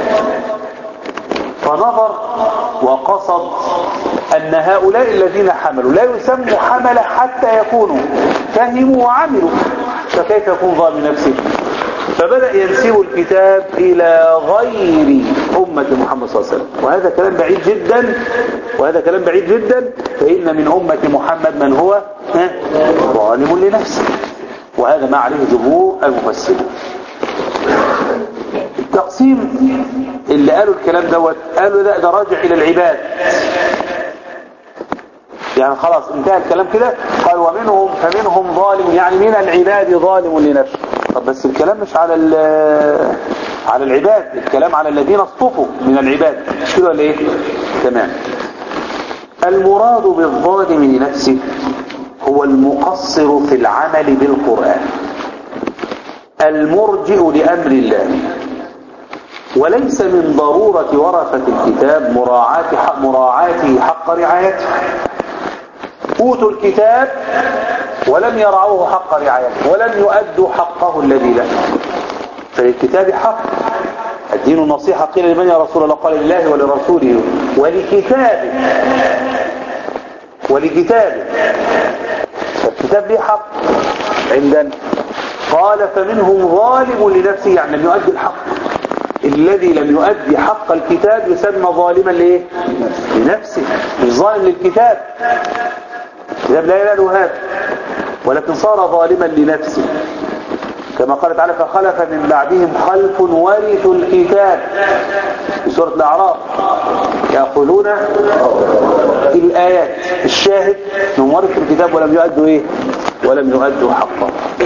فنظر وقصد أن هؤلاء الذين حملوا لا يسموا حملة حتى يكونوا فهموا وعملوا فكيف يكون ظالم نفسه فبدأ ينسب الكتاب إلى غير أمة محمد صلى الله عليه وسلم وهذا كلام بعيد جدا وهذا كلام بعيد جدا فإن من أمة محمد من هو ظالم لنفسه وهذا ما عليه جمهور المفسرين التقسيم اللي قالوا الكلام دوت قالوا لا ده راجع الى العباد يعني خلاص انتهى الكلام كده قال ومنهم فمنهم ظالم يعني من العباد ظالم لنفسه طب بس الكلام مش على على العباد الكلام على الذين اصطفوا من العباد مش كده ولا ايه تمام المراد بالظالم لنفسه هو المقصر في العمل بالقرآن المرجئ لأمر الله وليس من ضرورة ورثة الكتاب مراعاة حق مراعاته حق رعايته أوتوا الكتاب ولم يرعوه حق رعايته ولم يؤدوا حقه الذي له فللكتاب حق الدين النصيحة قيل لمن يا رسول الله قال لله ولرسوله ولكتابه ولكتابه فالكتاب ليه حق عندنا قال فمنهم ظالم لنفسه يعني لم يؤدي الحق الذي لم يؤدي حق الكتاب يسمى ظالما لايه لنفسه مش ظالم للكتاب الكتاب لا ينال هذا ولكن صار ظالما لنفسه كما قال تعالى فخلف من بعدهم خلف ورثوا الكتاب في سورة الأعراف يأخذون الآيات الشاهد من ورثوا الكتاب ولم يؤدوا إيه ولم يؤدوا حقه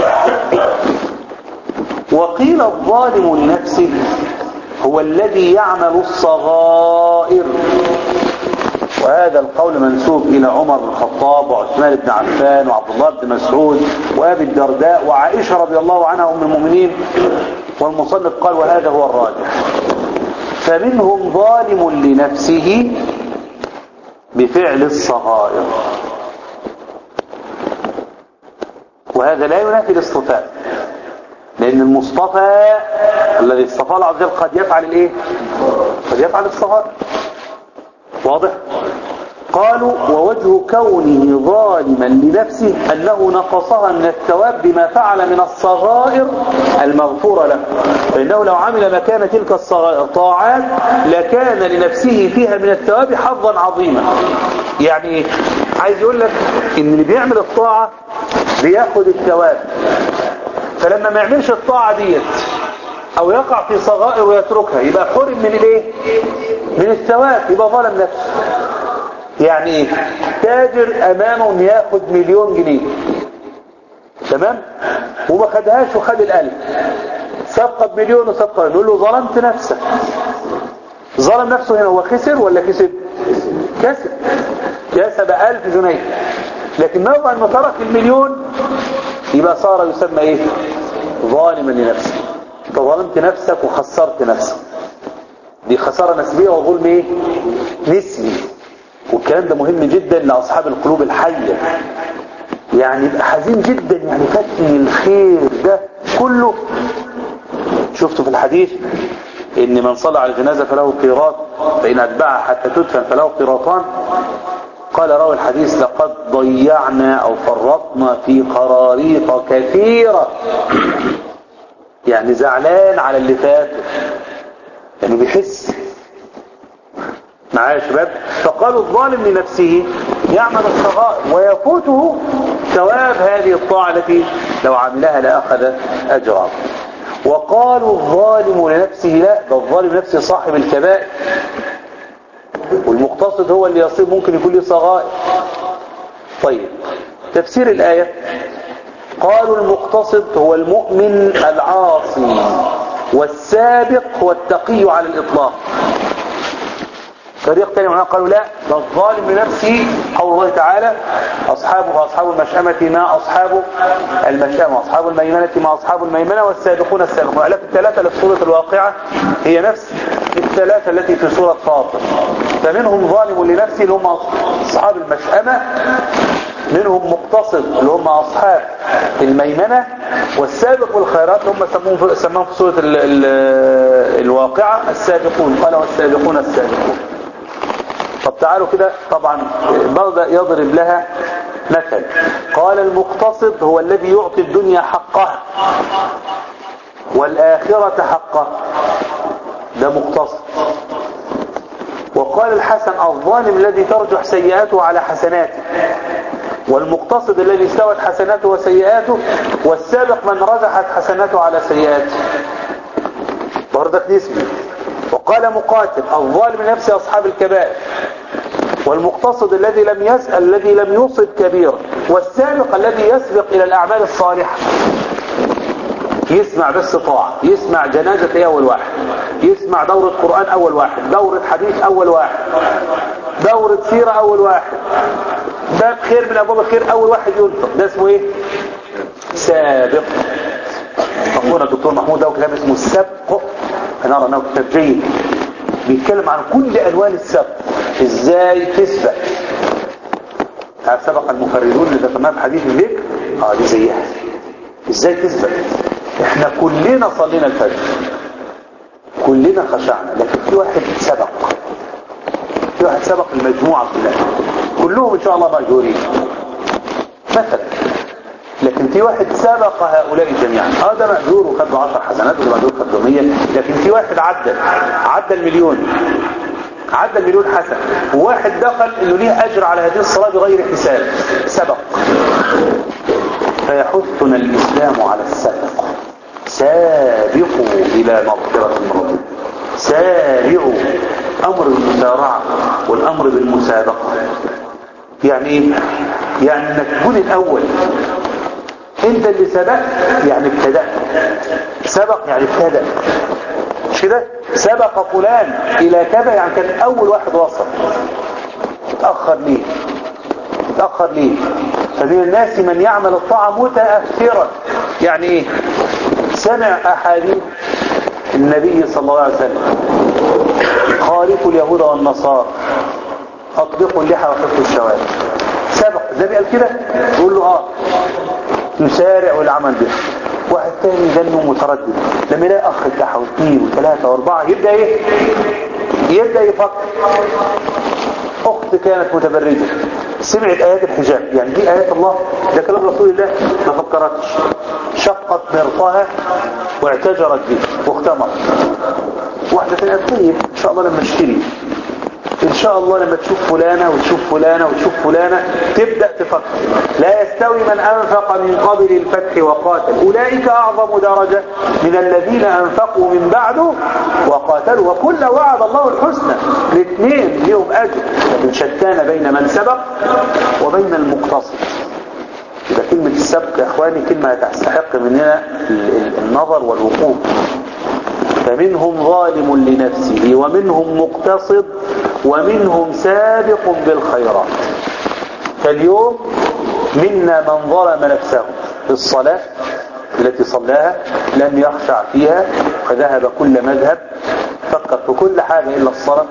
وقيل الظالم لنفسه هو الذي يعمل الصغائر وهذا القول منسوب إلى عمر بن الخطاب وعثمان بن عفان وعبد الله بن مسعود وأبي الدرداء وعائشة رضي الله عنها أم المؤمنين والمصنف قال وهذا هو الراجح فمنهم ظالم لنفسه بفعل الصغائر وهذا لا ينافي الاصطفاء لأن المصطفى الذي اصطفى الله عز وجل قد يفعل الايه قد يفعل الصغائر واضح قالوا ووجه كونه ظالما لنفسه أنه نقصها من الثواب بما فعل من الصغائر المغفورة له فإنه لو عمل مكان تلك الصغائر طاعات لكان لنفسه فيها من الثواب حظا عظيما يعني ايه عايز يقول لك ان اللي بيعمل الطاعة بياخد الثواب فلما ما يعملش الطاعة ديت او يقع في صغائر ويتركها يبقى حرم من الايه من الثواب يبقى ظلم نفسه يعني ايه تاجر امامه ان ياخد مليون جنيه تمام وما خدهاش وخد الالف صفقة بمليون وصفقة نقول له ظلمت نفسك ظلم نفسه هنا هو خسر ولا كسب كسب كسب ألف جنيه لكن موضع انه ترك المليون يبقى صار يسمى ايه ظالما لنفسه انت ظلمت نفسك وخسرت نفسك دي خسارة نسبية وظلم ايه نسبي والكلام ده مهم جدا لأصحاب القلوب الحية يعني يبقى حزين جدا يعني فاتني الخير ده كله شفته في الحديث ان من صلى على الجنازة فله قيراط فإن أتبعها حتى تدفن فله قيراطان قال راوي الحديث لقد ضيعنا أو فرطنا في قراريط كثيرة يعني زعلان على اللي فاته يعني بيحس معايا يا شباب فقالوا الظالم لنفسه يعمل الصغائر ويفوته ثواب هذه الطاعة التي لو عملها لأخذ أجرها وقالوا الظالم لنفسه لا ده الظالم لنفسه صاحب الكبائر والمقتصد هو اللي يصيب ممكن يكون له صغائر طيب تفسير الآية قالوا المقتصد هو المؤمن العاصي والسابق هو التقي على الإطلاق فريق تاني معنا قالوا لا ده الظالم لنفسه قول الله تعالى أصحابه أصحاب المشأمة ما أصحاب المشأمة أصحاب الميمنة ما أصحاب الميمنة والسابقون السابقون ألاف الثلاثة اللي في سورة الواقعة هي نفس الثلاثة التي في سورة فاطر فمنهم ظالم لنفسه اللي هم أصحاب المشأمة منهم مقتصد اللي هم أصحاب الميمنة والسابق والخيرات اللي هم سموهم في, سموهم في سورة ال ال الواقعة السابقون قال والسابقون السابقون طب تعالوا كده طبعا بدأ يضرب لها مثل قال المقتصد هو الذي يعطي الدنيا حقها والآخرة حقها ده مقتصد وقال الحسن الظالم الذي ترجح سيئاته على حسناته والمقتصد الذي استوت حسناته وسيئاته والسابق من رجحت حسناته على سيئاته بردك نسبي وقال مقاتل الظالم نفسه أصحاب الكبائر والمقتصد الذي لم يسأل الذي لم يصب كبيرا والسابق الذي يسبق إلى الأعمال الصالحة يسمع بس طاعة يسمع جنازة ايه أول واحد يسمع دورة قرآن أول واحد دورة حديث أول واحد دورة سيرة أول واحد باب خير من أبواب الخير أول واحد ينفق ده اسمه ايه سابق أخونا الدكتور محمود له كتاب اسمه السبق أنا أرى أنه كتاب جيد بيتكلم عن كل ألوان السبق ازاي تسبق سبق المفردون اللي ذكرناها في حديث الذكر اه دي زيها ازاي تسبق احنا كلنا صلينا الفجر كلنا خشعنا لكن في واحد سبق في واحد سبق المجموعة كلها كلهم ان شاء الله مأجورين مثلا لكن في واحد سبق هؤلاء جميعا اه ده مأجور وخد له 10 حسنات وده مأجور خد له 100 لكن في واحد عدى عدى المليون عدى المليون حسن وواحد دخل انه ليه اجر على هذه الصلاة بغير حساب سبق فيحثنا الاسلام على السبق سابقوا الى مغفرة من ربكم سارعوا امر المسارعة والامر بالمسابقة يعني ايه يعني انك تكون الاول انت اللي سبقت يعني ابتدأت سبق يعني ابتدأ مش كده سبق فلان الى كذا يعني كان اول واحد وصل اتأخر ليه اتأخر ليه فمن الناس من يعمل الطاعة متأخرا يعني ايه سمع احاديث النبي صلى الله عليه وسلم خالفوا اليهود والنصارى اطلقوا اللحى وخفوا الشوارع سبق النبي قال كده يقول له اه يسارع والعمل به واحد تاني جنه متردد لما يلاقي اخ بتاعه واثنين وثلاثة واربعة يبدأ ايه يبدأ يفكر اخت كانت متبرجة سمعت ايات الحجاب يعني دي ايات الله ده كلام رسول الله ما فكرتش شقت مرطها واعتجرت به واختمرت واحدة تانية طيب ان شاء الله لما اشتري ان شاء الله لما تشوف فلانة وتشوف فلانة وتشوف فلانة تبدأ تفكر لا يستوي من انفق من قبل الفتح وقاتل اولئك اعظم درجة من الذين انفقوا من بعده وقاتلوا وكل وعد الله الحسنى الاثنين لهم اجر لكن شتان بين من سبق وبين المقتصد يبقى كلمة السبق يا اخواني كلمة تستحق مننا النظر والوقوف فمنهم ظالم لنفسه ومنهم مقتصد ومنهم سابق بالخيرات فاليوم منا من ظلم نفسه في الصلاة التي صلاها لم يخشع فيها فذهب كل مذهب فكر في كل حاجة إلا الصلاة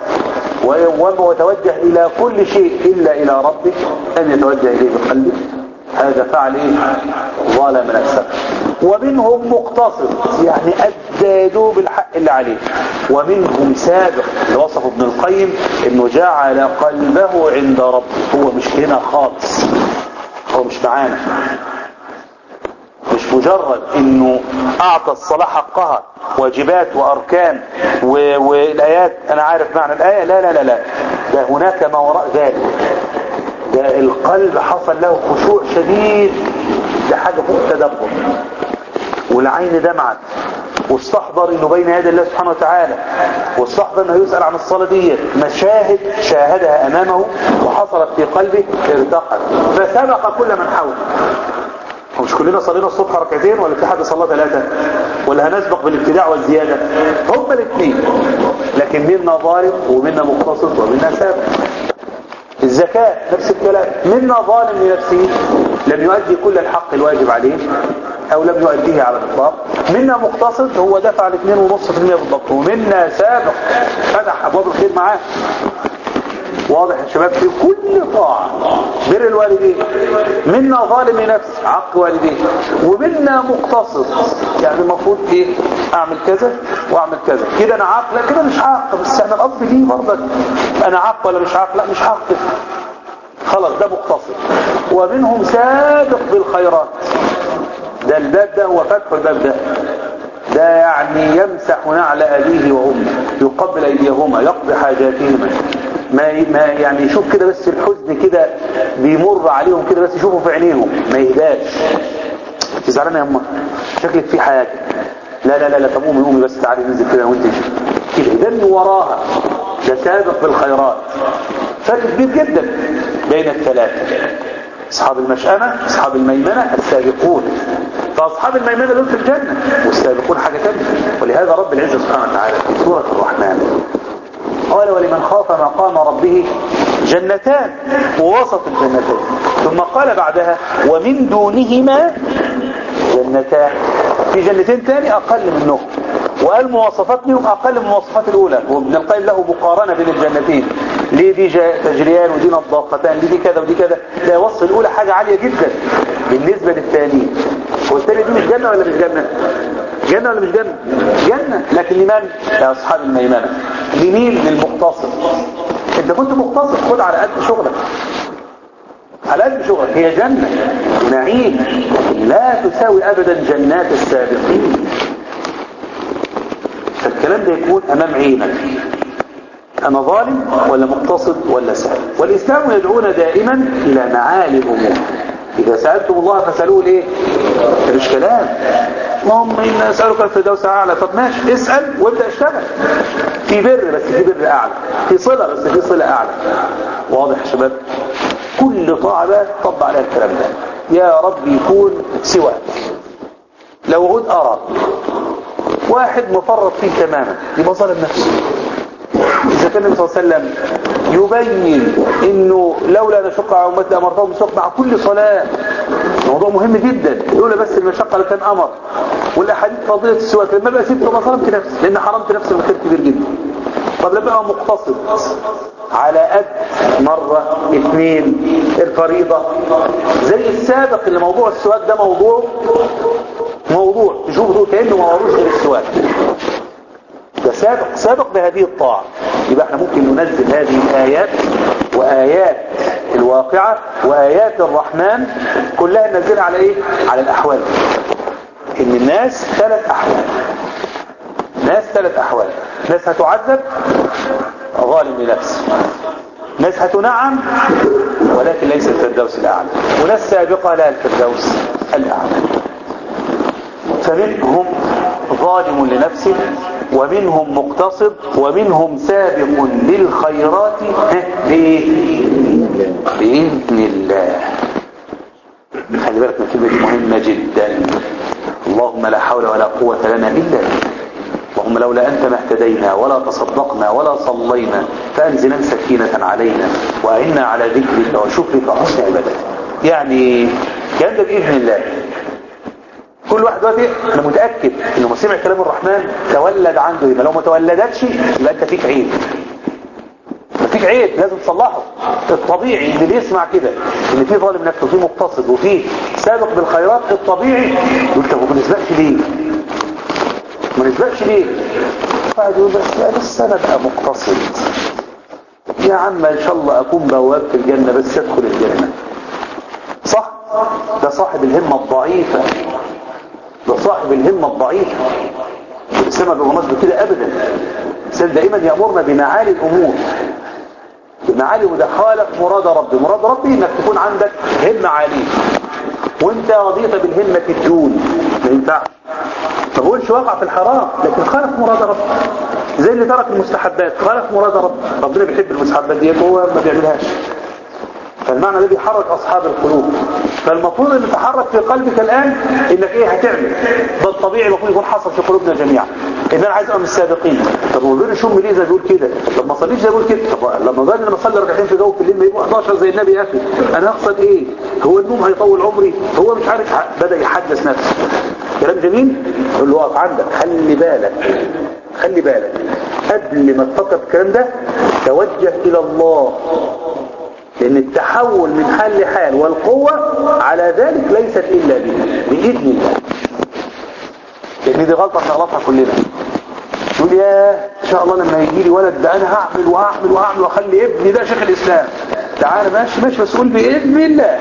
وتوجه إلى كل شيء إلا إلى ربه أن يتوجه إليه بقلبه هذا فعل إيه ظلم نفسه ومنهم مقتصد يعني أدى يدوب الحق اللي عليه ومنهم سابق اللي وصفه ابن القيم انه جعل قلبه عند ربه هو مش هنا خالص هو مش معانا مش مجرد انه اعطى الصلاة حقها واجبات واركان و... والايات انا عارف معنى الاية لا لا لا لا ده هناك ما وراء ذلك ده القلب حصل له خشوع شديد ده حاجة فوق التدبر والعين دمعت واستحضر انه بين يدي الله سبحانه وتعالى واستحضر انه يسأل عن الصلاة دي مشاهد شاهدها امامه وحصلت في قلبه ارتقت فسبق كل من حوله مش كلنا صلينا الصبح ركعتين ولا في حد صلى ثلاثة ولا هنسبق بالابتداع والزيادة هم الاثنين لكن منا ظالم ومنا مقتصد ومنا سابق الزكاة نفس الكلام منا ظالم لنفسه لم يؤدي كل الحق الواجب عليه او لم يؤديه على الاطلاق منا مقتصد هو دفع الاثنين ونص في المية بالضبط ومنا سابق فتح ابواب الخير معاه واضح يا شباب في كل طاعة بر الوالدين منا ظالم لنفس عق والديه ومنا مقتصد يعني المفروض ايه اعمل كذا واعمل كذا كده انا عاق لا كده مش عاق بس انا الاب دي برضك انا عاق ولا مش عاق لا مش عاق كده خلاص ده مقتصد ومنهم سابق بالخيرات ده الباب ده هو فتح الباب ده ده يعني يمسح نعل أبيه وأمه يقبل أيديهما يقضي حاجاتهما ما ما يعني يشوف كده بس الحزن كده بيمر عليهم كده بس يشوفوا في عينيهم ما يهداش انت زعلانه يا امه شكلك في حاجه لا لا لا لا طب قومي قومي بس تعالي ننزل كده وانت كده ده اللي وراها ده سابق بالخيرات فرق كبير جدا بين الثلاثه اصحاب المشأمة اصحاب الميمنة السابقون فاصحاب الميمنة دول في الجنة والسابقون حاجة تانية ولهذا رب العزة سبحانه وتعالى في سورة الرحمن قال ولمن خاف مقام ربه جنتان ووسط الجنتين ثم قال بعدها ومن دونهما جنتان في جنتين تاني اقل منهم وقال مواصفات لهم اقل من المواصفات الاولى وابن القيم له مقارنة بين الجنتين ليه دي تجريان ودي نضاقتان ليه دي كذا ودي كذا ده يوصل الاولى حاجة عالية جدا بالنسبة للثانيين هو الثاني دي مش جنة ولا مش جنة جنة ولا مش جنة جنة لكن لمن يا أصحاب الميمنة لمين للمقتصد انت كنت مقتصد خد على قد شغلك على قد شغلك هي جنة نعيم لا تساوي أبدا جنات السابقين فالكلام ده يكون أمام عينك أنا ظالم ولا مقتصد ولا سائل والإسلام يدعونا دائما إلى معالي الأمور إذا سألتم الله فسألوه ليه ده مش كلام اللهم إنا أسألك الفردوس أعلى طب ماشي اسأل وابدأ اشتغل في بر بس في بر أعلى في صلة بس في صلة أعلى واضح يا شباب كل طاعة بقى طبع عليها الكلام ده يا رب يكون سواك لو عود أرى واحد مفرط فيه تماما يبقى ظلم نفسه إذا كان النبي صلى الله عليه وسلم يبين انه لولا نشق على امتي امرتهم بالسواك مع كل صلاة موضوع مهم جدا لولا بس المشقة لكان امر والاحاديث فضيلة السواك لما بقى ست ما ظلمت نفسي لان حرمت نفسي مكان كبير جدا طب لما بقى مقتصد على قد مرة اثنين الفريضة زي السابق اللي موضوع السواك ده موضوع موضوع تشوف دول كأنه ما وروش غير السواك ده سابق سابق بهذه الطاعة يبقى احنا ممكن ننزل هذه الآيات وآيات الواقعة وآيات الرحمن كلها ننزلها على ايه على الأحوال ان الناس ثلاث أحوال ناس ثلاث أحوال ناس هتعذب ظالم لنفسه ناس هتنعم ولكن ليس الفردوس الأعلى وناس سابقة لها الفردوس الأعلى فمنهم ظالم لنفسه ومنهم مقتصد ومنهم سابق للخيرات بإذن الله خلي بالك من كلمة مهمة جدا اللهم لا حول ولا قوة لنا إلا بك اللهم لولا أنت ما اهتدينا ولا تصدقنا ولا صلينا فأنزلا سكينة علينا وأعنا على ذكرك وشكرك وحسن عبادتك يعني كان ده بإذن الله كل واحد دلوقتي انا متاكد انه ما سمع كلام الرحمن تولد عنده يبقى لو ما تولدتش يبقى انت فيك عيب فيك عيب لازم تصلحه الطبيعي اللي بيسمع كده ان في ظالم نفسه وفي مقتصد وفي سابق بالخيرات الطبيعي يقول طب ما نسبقش ليه ما نسبقش ليه واحد يقول بس لا لسه انا بقى مقتصد يا عم ان شاء الله اكون بواب في الجنه بس ادخل الجنه صح ده صاحب الهمه الضعيفه ده صاحب الهمة الضعيفة الإسلام ما بيغمز بكده أبدا الإسلام دائما يأمرنا بمعالي الأمور بمعالي وده خالق مراد ربي مراد ربي إنك تكون عندك همة عالية وانت رضيت بالهمة الدون ما ينفعش ما بقولش وقع في الحرام لكن خالف مراد ربي زي اللي ترك المستحبات خالف مراد ربي ربنا بيحب المستحبات دي هو ما بيعملهاش فالمعنى ده بيحرك أصحاب القلوب فالمفروض ان تحرك في قلبك الآن انك ايه هتعمل ده الطبيعي المفروض يكون حصل في قلوبنا جميعا ان انا عايز ابقى من السابقين طب ما بيقول شو ليه زي بيقول كده طب ما اصليش زي بيقول كده طب لما ظن لما اصلي ركعتين في جو في الليل ما يبقوا 11 زي النبي يا اخي انا هقصد ايه هو النوم هيطول عمري هو مش عارف بدا يحدث نفسه كلام جميل يقول له اقف عندك خلي بالك خلي بالك قبل ما تفكر في الكلام ده توجه الى الله لأن التحول من حال لحال والقوة على ذلك ليست إلا به بإذن الله لأن دي غلطة نغلطها كلنا يقول يا إن شاء الله لما يجي لي ولد ده أنا هعمل وهعمل وهعمل وأخلي ابني ده شيخ الإسلام تعالى ماشي ماشي بس قول بإذن الله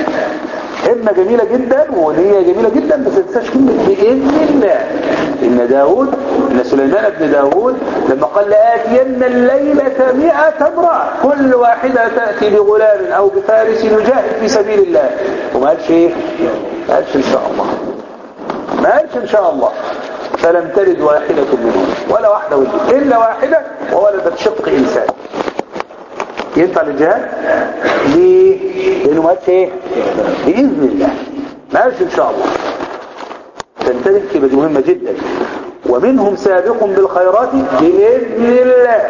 همة جميلة جدا ونية جميلة جدا بس ما تنساش كلمة بإذن الله إن داود إن سليمان بن داود لما قال لآتين الليلة مئة امرأة كل واحدة تأتي بغلام أو بفارس يجاهد في سبيل الله وما قالش إيه؟ ما قالش إن شاء الله ما قالش إن شاء الله فلم ترد واحدة منهم ولا واحدة ولد إلا واحدة وولدت شق إنسان ينفع للجهاد ليه لانه ما قالش ايه باذن الله ما قالش ان شاء الله تنتبه كده دي مهمه جدا ومنهم سابق بالخيرات باذن الله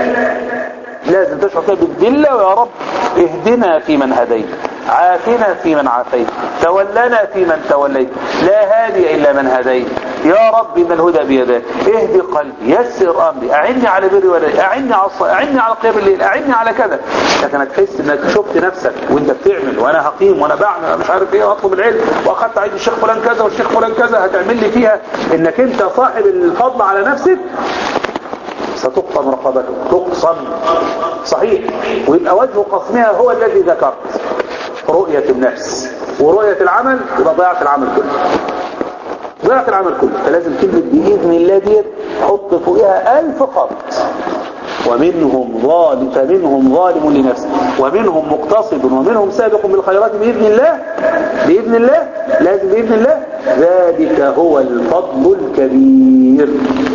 لازم تشعر كده بالدله ويا رب اهدنا في من هديت عافنا في من عافيت تولنا في من توليت لا هادي الا من هديت يا رب ان الهدى بيدك اهدي قلبي يسر امري اعني على بري ولا اعني على الصلاة اعني على قيام الليل اعني على كذا لكن هتحس انك شفت نفسك وانت بتعمل وانا هقيم وانا بعمل انا مش عارف ايه واطلب العلم واخدت عيد الشيخ فلان كذا والشيخ فلان كذا هتعمل لي فيها انك انت صاحب الفضل على نفسك ستقسم رقبتك تقسم صحيح ويبقى وجه قسمها هو الذي ذكرت رؤية النفس ورؤية العمل يبقى ضيعت العمل كله ضيعت العمل كله فلازم كلمة بإذن الله ديت حط فوقها ألف خط ومنهم ظالم فمنهم ظالم لنفسه ومنهم مقتصد ومنهم سابق بالخيرات بإذن الله بإذن الله لازم بإذن الله ذلك هو الفضل الكبير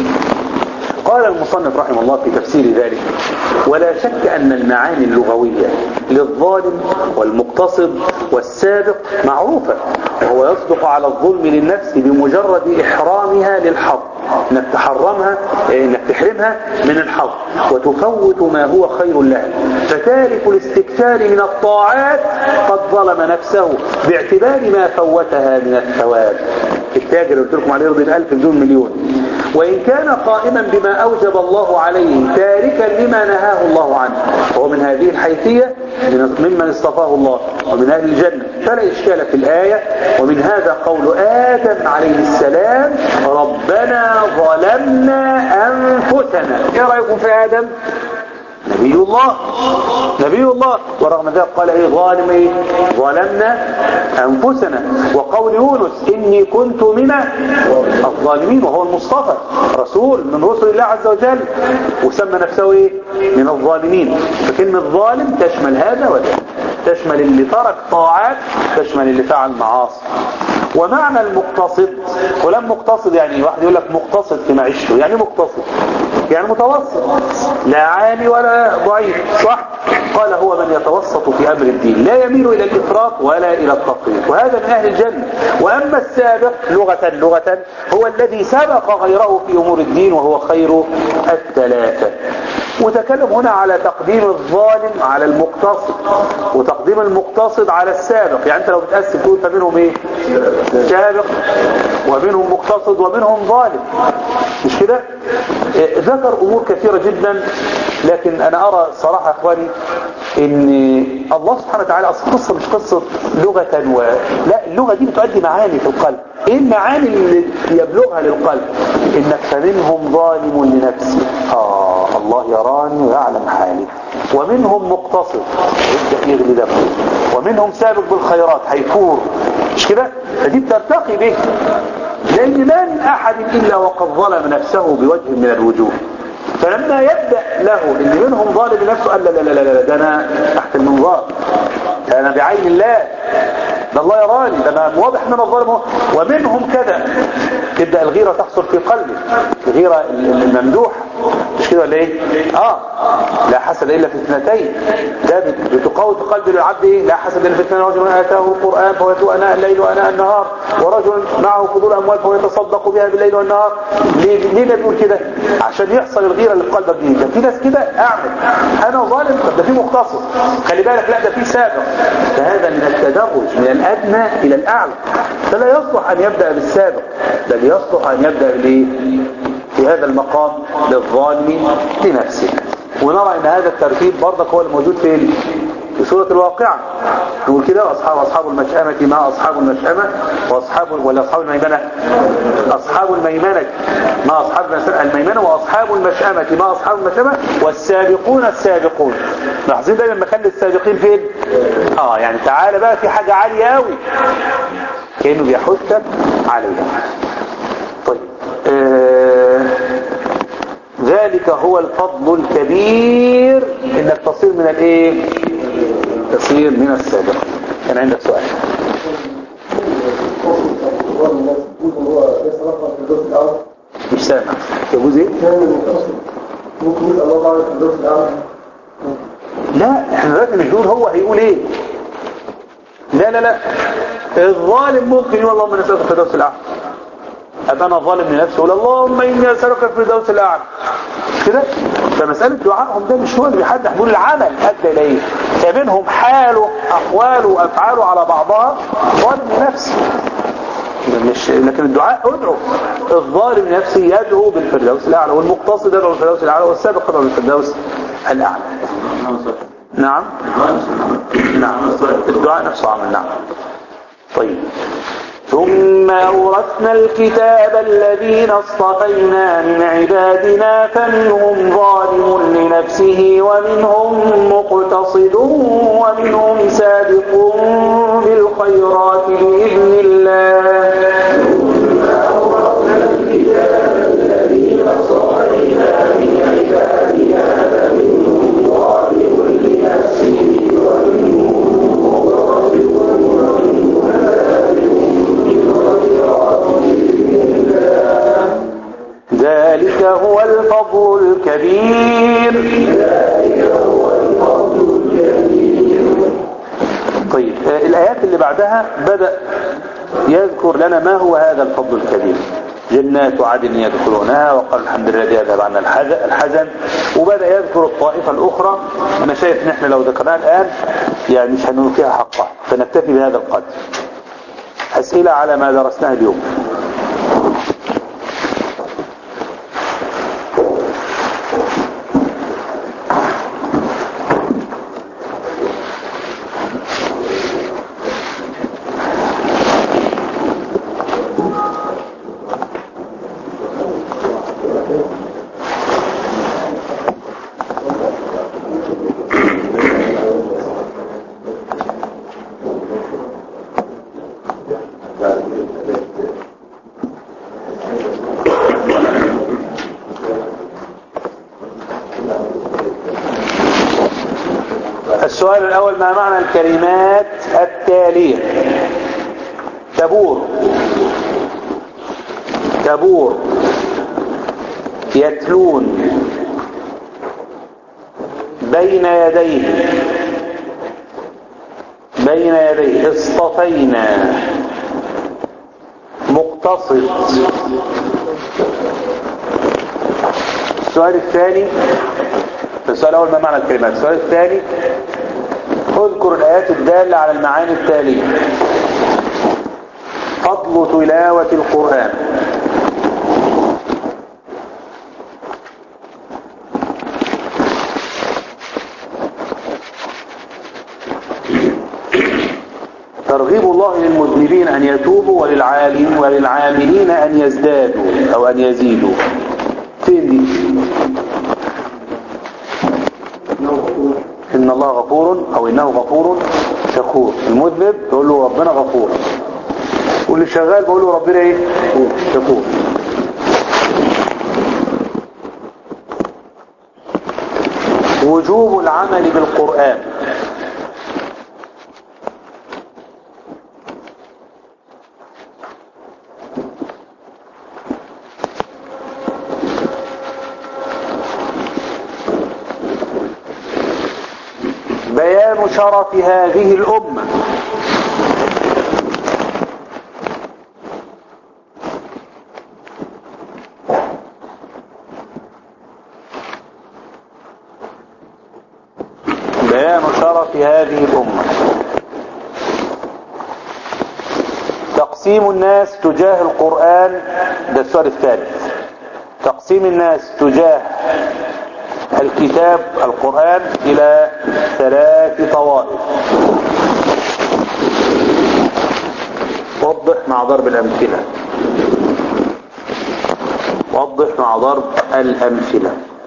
قال المصنف رحمه الله في تفسير ذلك ولا شك أن المعاني اللغوية للظالم والمقتصد والسابق معروفة وهو يصدق على الظلم للنفس بمجرد إحرامها للحظ انك تحرمها انك تحرمها من الحظ وتفوت ما هو خير لها فتارك الاستكثار من الطاعات قد ظلم نفسه باعتبار ما فوتها من الثواب التاجر اللي قلت لكم عليه يرضي الألف بدون مليون وإن كان قائما بما أوجب الله عليه تاركا لما نهاه الله عنه وهو من هذه الحيثية ممن اصطفاه الله ومن أهل الجنة فلا إشكال في الآية ومن هذا قول آدم عليه السلام ربنا ظلمنا أنفسنا إيه رأيكم في آدم نبي الله نبي الله ورغم ذلك قال ايه ظالم ايه ظلمنا انفسنا وقول يونس اني كنت من الظالمين وهو المصطفى رسول من رسل الله عز وجل وسمى نفسه ايه من الظالمين فكلمة ظالم تشمل هذا وذا تشمل اللي ترك طاعات تشمل اللي فعل معاصي ومعنى المقتصد ولم مقتصد يعني واحد يقول لك مقتصد في معيشته يعني مقتصد يعني متوسط لا عالي ولا ضعيف صح قال هو من يتوسط في أمر الدين لا يميل إلى الإفراط ولا إلى التفريط وهذا من أهل الجنة وأما السابق لغة لغة هو الذي سبق غيره في أمور الدين وهو خير الثلاثة وتكلم هنا على تقديم الظالم على المقتصد وتقديم المقتصد على السابق يعني انت لو بتقسم تقول فمنهم ايه سابق ومنهم مقتصد ومنهم ظالم مش كده إيه ذكر امور كثيرة جدا لكن انا ارى صراحة يا اخواني ان الله سبحانه وتعالى اصل القصة مش قصة لغة و... لا اللغة دي بتؤدي معاني في القلب ايه المعاني اللي يبلغها للقلب انك فمنهم ظالم لنفسه اه الله يراني ويعلم حالي ومنهم مقتصد يبدأ يغلي دمه ومنهم سابق بالخيرات هيفور مش كده فدي بترتقي به لان ما من احد الا وقد ظلم نفسه بوجه من الوجوه فلما يبدأ له ان منهم ظالم لنفسه قال لا لا لا لا ده انا تحت المنظار ده انا بعين الله ده الله يراني ده انا واضح ان انا الظالم ومنهم كذا تبدأ الغيرة تحصل في قلبه الغيرة الممدوح مش كده ولا ايه اه لا حسد الا في اثنتين ده بتقوي في قلب العبد ايه لا حسد الا في اثنتين رجل اتاه القران فهو اناء الليل واناء النهار ورجل معه فضول اموال فهو يتصدق بها بالليل والنهار ليه ليه بيقول كده عشان يحصل الغيره اللي في قلبك دي ده في ناس كده اعمل انا ظالم طب ده في مقتصد خلي بالك لا ده في سابق فهذا من التدرج من الادنى الى الاعلى فلا يصلح ان يبدا بالسابق بل يصلح ان يبدا بالايه في هذا المقام للظالم لنفسه ونرى ان هذا الترتيب برضك هو الموجود في في سورة الواقعة نقول كده أصحاب أصحاب المشأمة ما أصحاب المشأمة وأصحاب ولا أصحاب الميمنة أصحاب الميمنة ما أصحاب الميمنة وأصحاب المشأمة ما أصحاب المشأمة والسابقون السابقون لاحظين دايما مخلي السابقين فين آه يعني تعالى بقى في حاجة عالية قوي كأنه بيحثك عليها طيب آه ذلك هو الفضل الكبير انك تصير من الايه تصير من السابق كان عندك سؤال مش سامع يجوز ايه ممكن يسأل الله تعالى في الدرس الأعلى لا احنا دلوقتي مش دول هو هيقول ايه لا لا لا الظالم ممكن يقول اللهم نسألك في الدرس الأعلى أبقى أنا ظالم لنفسي يقول اللهم إني أسألك في الدرس الأعلى كده فمسألة دعائهم ده مش هو اللي بيحدد بيقول العمل أدى إليه فمنهم حاله أقواله وأفعاله على بعضها ظالم لنفسه مش لكن الدعاء ادعو الظالم نفسه يدعو بالفردوس الاعلى والمقتصد يدعو بالفردوس الاعلى والسابق يدعو بالفردوس الاعلى نعم نعم الدعاء نفسه عمل نعم طيب ثم أورثنا الكتاب الذين اصطفينا من عبادنا فمنهم ظالم لنفسه ومنهم مقتصد ومنهم سابق بالخيرات بإذن الله ذلك هو الفضل الكبير طيب آه، الآيات اللي بعدها بدأ يذكر لنا ما هو هذا الفضل الكبير جنات عدن يدخلونها وقال الحمد لله الذي يذهب عنا الحز- الحزن وبدأ يذكر الطائفة الأخرى أنا شايف إن إحنا لو ذكرناها الآن يعني مش هنوفيها حقها فنكتفي بهذا القدر أسئلة على ما درسناه اليوم السؤال الأول ما معنى الكلمات التالية تبور تبور يتلون بين يديه بين يديه اصطفينا مقتصد السؤال الثاني السؤال الأول ما معنى الكلمات السؤال الثاني اذكر الآيات الدالة على المعاني التالية فضل تلاوة القرآن ترغيب الله للمذنبين أن يتوبوا وللعالم وللعاملين أن يزدادوا أو أن يزيدوا فين دي إن الله غفور أو إنه غفور شكور المذنب يقول له ربنا غفور واللي شغال بقول له ربنا إيه شكور وجوب العمل بالقرآن بيان شرف هذه الأمة بيان شرف هذه الأمة تقسيم الناس تجاه القرآن ده السؤال الثالث تقسيم الناس تجاه الكتاب القرآن إلى ثلاث طوائف وضح مع ضرب الأمثلة وضح مع ضرب الأمثلة